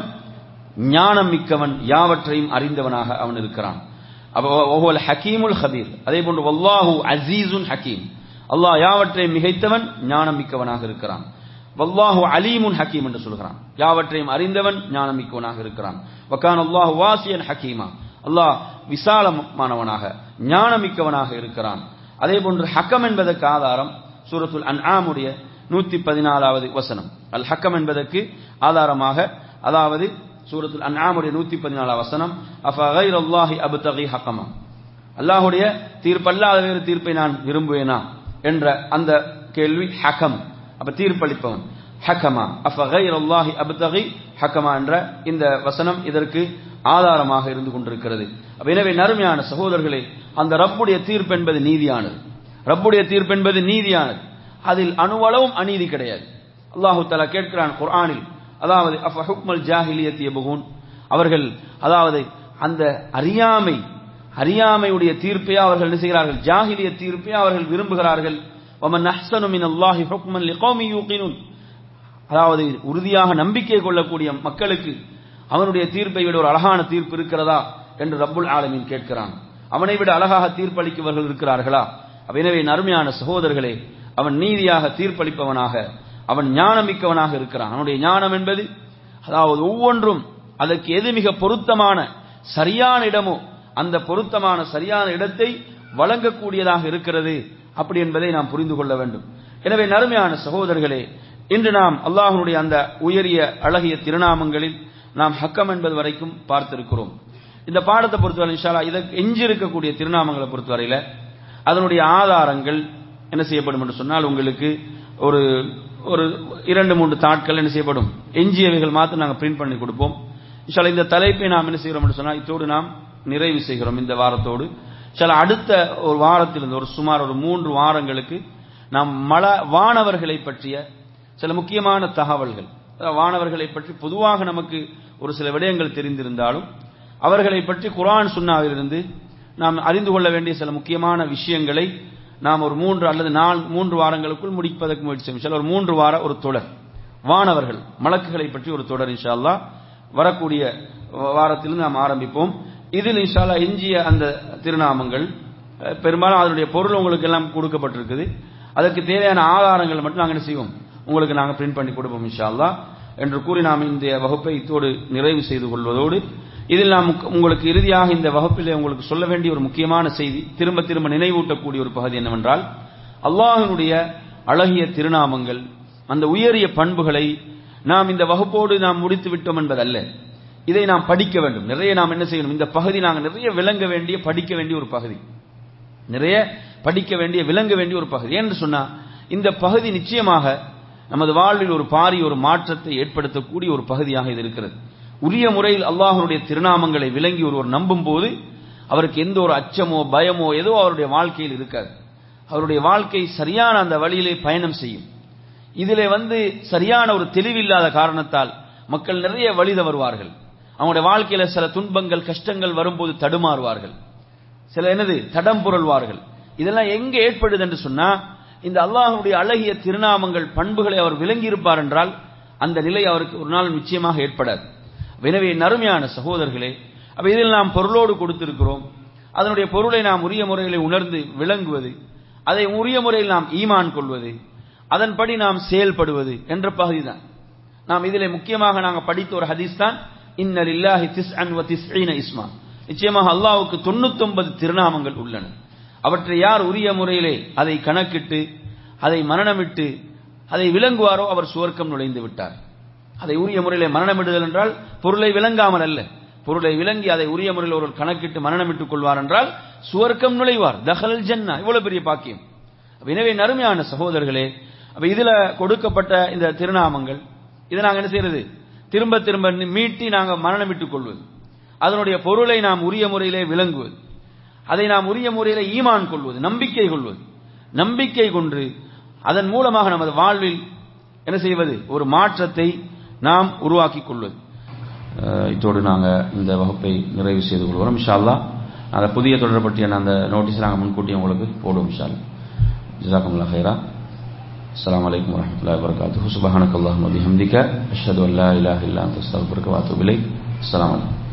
ஞானம் மிக்கவன் யாவற்றையும் அறிந்தவனாக அவன் இருக்கிறான் வஹுவல் ஹக்கீமுல் ஹபீர் அதே போன்று வல்லாஹு அசீசுன் ஹக்கீம் அல்லாஹ் யாவற்றையும் மிகைத்தவன் ஞானம் மிக்கவனாக இருக்கிறான் வல்லாஹு அலீமுன் ஹக்கீம் என்று சொல்கிறான் யாவற்றையும் அறிந்தவன் ஞானம் மிக்கவனாக இருக்கிறான் வக்கான் அல்லாஹு வாசியன் ஹக்கீமா அல்லாஹ் விசாலமானவனாக ஞானமிக்கவனாக இருக்கிறான் அதே போன்று ஹக்கம் என்பதற்கு ஆதாரம் சூரத்துல் அன் ஆமுடைய நூத்தி பதினாலாவது வசனம் அல் ஹக்கம் என்பதற்கு ஆதாரமாக அதாவது சூரத்துல் அன் ஆமுடைய நூத்தி பதினாலாவது வசனம் அஃப கைர் அல்லாஹி அபுதகி ஹக்கமா அல்லாஹுடைய தீர்ப்பல்லாத வேறு தீர்ப்பை நான் விரும்புவேனா என்ற அந்த கேள்வி ஹக்கம் அப்ப தீர்ப்பளிப்பவன் ஹக்கமா அஃப கைர் அல்லாஹி அபுதகி ஹக்கமா என்ற இந்த வசனம் இதற்கு ஆதாரமாக இருந்து கொண்டிருக்கிறது எனவே நறுமையான சகோதரர்களே அந்த ரப்புடைய தீர்ப்பு என்பது நீதியானது ரப்புடைய தீர்ப்பு என்பது நீதியானது அதில் அணுவளவும் அநீதி கிடையாது அல்லாஹு தலா கேட்கிறான் குர்ஆனில் அதாவது அஃப ஹுக்மல் ஜாஹிலியத் யபுகூன் அவர்கள் அதாவது அந்த அறியாமை அறியாமையுடைய தீர்ப்பை அவர்கள் என்ன செய்கிறார்கள் ஜாஹிலிய தீர்ப்பை அவர்கள் விரும்புகிறார்கள் வமன் அஹ்சனு மின் அல்லாஹி ஹுக்மன் லிகௌமி யூகினுன் அதாவது உறுதியாக நம்பிக்கை கொள்ளக்கூடிய மக்களுக்கு அவனுடைய தீர்ப்பை விட ஒரு அழகான தீர்ப்பு இருக்கிறதா என்று ரப்புல் ஆலமீன் கேட்கிறான் அவனை விட அழகாக தீர்ப்பளிக்கவர்கள் இருக்கிறார்களா எனவே நறுமையான சகோதரர்களே அவன் நீதியாக தீர்ப்பளிப்பவனாக அவன் ஞானமிக்கவனாக இருக்கிறான் அவனுடைய ஞானம் என்பது அதாவது ஒவ்வொன்றும் அதற்கு எது மிக பொருத்தமான சரியான இடமோ அந்த பொருத்தமான சரியான இடத்தை வழங்கக்கூடியதாக இருக்கிறது அப்படி என்பதை நாம் புரிந்து கொள்ள வேண்டும் எனவே நறுமையான சகோதரர்களே இன்று நாம் அல்லாஹனுடைய அந்த உயரிய அழகிய திருநாமங்களில் நாம் ஹக்கம் என்பது வரைக்கும் பார்த்திருக்கிறோம் இந்த பாடத்தை பொறுத்தவரை இன்ஷாலா இதற்கு எஞ்சி இருக்கக்கூடிய திருநாமங்களை பொறுத்தவரையில அதனுடைய ஆதாரங்கள் என்ன செய்யப்படும் என்று சொன்னால் உங்களுக்கு ஒரு ஒரு இரண்டு மூன்று தாட்கள் என்ன செய்யப்படும் எஞ்சியவைகள் மாத்திரம் நாங்கள் பிரிண்ட் பண்ணி கொடுப்போம் இன்ஷாலா இந்த தலைப்பை நாம் என்ன செய்கிறோம் என்று சொன்னால் இத்தோடு நாம் நிறைவு செய்கிறோம் இந்த வாரத்தோடு சில அடுத்த ஒரு வாரத்திலிருந்து ஒரு சுமார் ஒரு மூன்று வாரங்களுக்கு நாம் மல வானவர்களை பற்றிய சில முக்கியமான தகவல்கள் வானவர்களை பற்றி பொதுவாக நமக்கு ஒரு சில விடயங்கள் தெரிந்திருந்தாலும் அவர்களை பற்றி குரான் சுன்னாவிலிருந்து நாம் அறிந்து கொள்ள வேண்டிய சில முக்கியமான விஷயங்களை நாம் ஒரு மூன்று அல்லது நாலு மூன்று வாரங்களுக்குள் முடிப்பதற்கு முயற்சி செய்யும் சில ஒரு மூன்று வார ஒரு தொடர் வானவர்கள் மலக்குகளை பற்றி ஒரு தொடர் இன்ஷா அல்லா வரக்கூடிய வாரத்திலிருந்து நாம் ஆரம்பிப்போம் இதில் இன்ஷால்லா எஞ்சிய அந்த திருநாமங்கள் பெரும்பாலும் அதனுடைய பொருள் உங்களுக்கு எல்லாம் கொடுக்கப்பட்டிருக்குது அதற்கு தேவையான ஆதாரங்கள் மட்டும் நாங்கள் என்ன செய்வோம் உங்களுக்கு நாங்கள் பிரிண்ட் பண்ணி கொடுப்போம் இன்ஷா அல்லா என்று கூறி நாம் இந்த வகுப்பை இத்தோடு நிறைவு செய்து கொள்வதோடு இதில் நாம் உங்களுக்கு இறுதியாக இந்த வகுப்பிலே உங்களுக்கு சொல்ல வேண்டிய ஒரு முக்கியமான செய்தி திரும்ப திரும்ப நினைவூட்டக்கூடிய ஒரு பகுதி என்னவென்றால் அல்லாஹினுடைய அழகிய திருநாமங்கள் அந்த உயரிய பண்புகளை நாம் இந்த வகுப்போடு நாம் முடித்து விட்டோம் என்பதல்ல இதை நாம் படிக்க வேண்டும் நிறைய நாம் என்ன செய்யணும் இந்த பகுதி நாங்கள் நிறைய விளங்க வேண்டிய படிக்க வேண்டிய ஒரு பகுதி நிறைய படிக்க வேண்டிய விளங்க வேண்டிய ஒரு பகுதி என்று சொன்னா இந்த பகுதி நிச்சயமாக நமது வாழ்வில் ஒரு பாரிய ஒரு மாற்றத்தை ஏற்படுத்தக்கூடிய ஒரு பகுதியாக இது இருக்கிறது உரிய முறையில் அல்லாஹனுடைய திருநாமங்களை விளங்கி ஒருவர் நம்பும் போது அவருக்கு எந்த ஒரு அச்சமோ பயமோ ஏதோ அவருடைய வாழ்க்கையில் இருக்காது அவருடைய வாழ்க்கை சரியான அந்த வழியிலே பயணம் செய்யும் இதிலே வந்து சரியான ஒரு தெளிவில்லாத காரணத்தால் மக்கள் நிறைய வழி தவறுவார்கள் அவங்களுடைய வாழ்க்கையில சில துன்பங்கள் கஷ்டங்கள் வரும்போது தடுமாறுவார்கள் சில என்னது தடம் புரள்வார்கள் இதெல்லாம் எங்க ஏற்படுது என்று சொன்னா இந்த அல்லாஹ்வுடைய அழகிய திருநாமங்கள் பண்புகளை அவர் விளங்கி இருப்பார் என்றால் அந்த நிலை அவருக்கு ஒரு நாள் நிச்சயமாக ஏற்படாது எனவே நறுமையான சகோதரர்களே அப்ப இதில் நாம் பொருளோடு கொடுத்திருக்கிறோம் அதனுடைய பொருளை நாம் உரிய முறையில் உணர்ந்து விளங்குவது அதை உரிய முறையில் நாம் ஈமான் கொள்வது அதன்படி நாம் செயல்படுவது என்ற பகுதிதான் நாம் இதிலே முக்கியமாக நாங்கள் படித்த ஒரு ஹதீஸ் தான் இன்னல் இல்லாஹி திஸ் அன் வ திஸ்ஈன இஸ்மா நிச்சயமாக அல்லாஹ்வுக்கு தொண்ணூத்தொன்பது திருநாமங்கள் உள்ளன அவற்றை யார் உரிய முறையிலே அதை கணக்கிட்டு அதை மரணமிட்டு அதை விளங்குவாரோ அவர் சுவர்க்கம் நுழைந்து விட்டார் அதை உரிய முறையிலே மரணமிடுதல் என்றால் பொருளை விளங்காமல் அல்ல பொருளை விளங்கி அதை உரிய முறையில் ஒரு கணக்கிட்டு மரணமிட்டுக் கொள்வார் என்றால் சுவர்க்கம் நுழைவார் தஹல் ஜன்னா இவ்வளவு பெரிய பாக்கியம் அப்ப எனவே நறுமையான சகோதரர்களே அப்ப இதுல கொடுக்கப்பட்ட இந்த திருநாமங்கள் இதை நாங்க என்ன செய்யறது திரும்ப திரும்ப மீட்டி நாங்க மரணமிட்டுக் கொள்வது அதனுடைய பொருளை நாம் உரிய முறையிலே விளங்குவது அதை நாம் உரிய முறையிலே ஈமான் கொள்வது நம்பிக்கை கொள்வது நம்பிக்கை கொண்டு அதன் மூலமாக நமது வாழ்வில் என்ன செய்வது ஒரு மாற்றத்தை நாம் உருவாக்கிக் கொள்வது அஹ் இத்தோடு நாங்கள் இந்த வகுப்பை நிறைவு செய்து கொள்வோம் இன்ஷா அல்லாஹ் அந்த புதிய தொடர் பற்றியான அந்த நோட்டீஸ் நாங்கள் முன்கூட்டி உங்களுக்கு போடுவோம் இன்ஷா அல்லாஹ் ஜிசாக்கமுல்லா ஹைரா السلام عليكم ورحمة الله وبركاته سبحانك اللهم وبحمدك أشهد أن لا إله إلا أنت أستغفرك وأتوب إليك السلام عليكم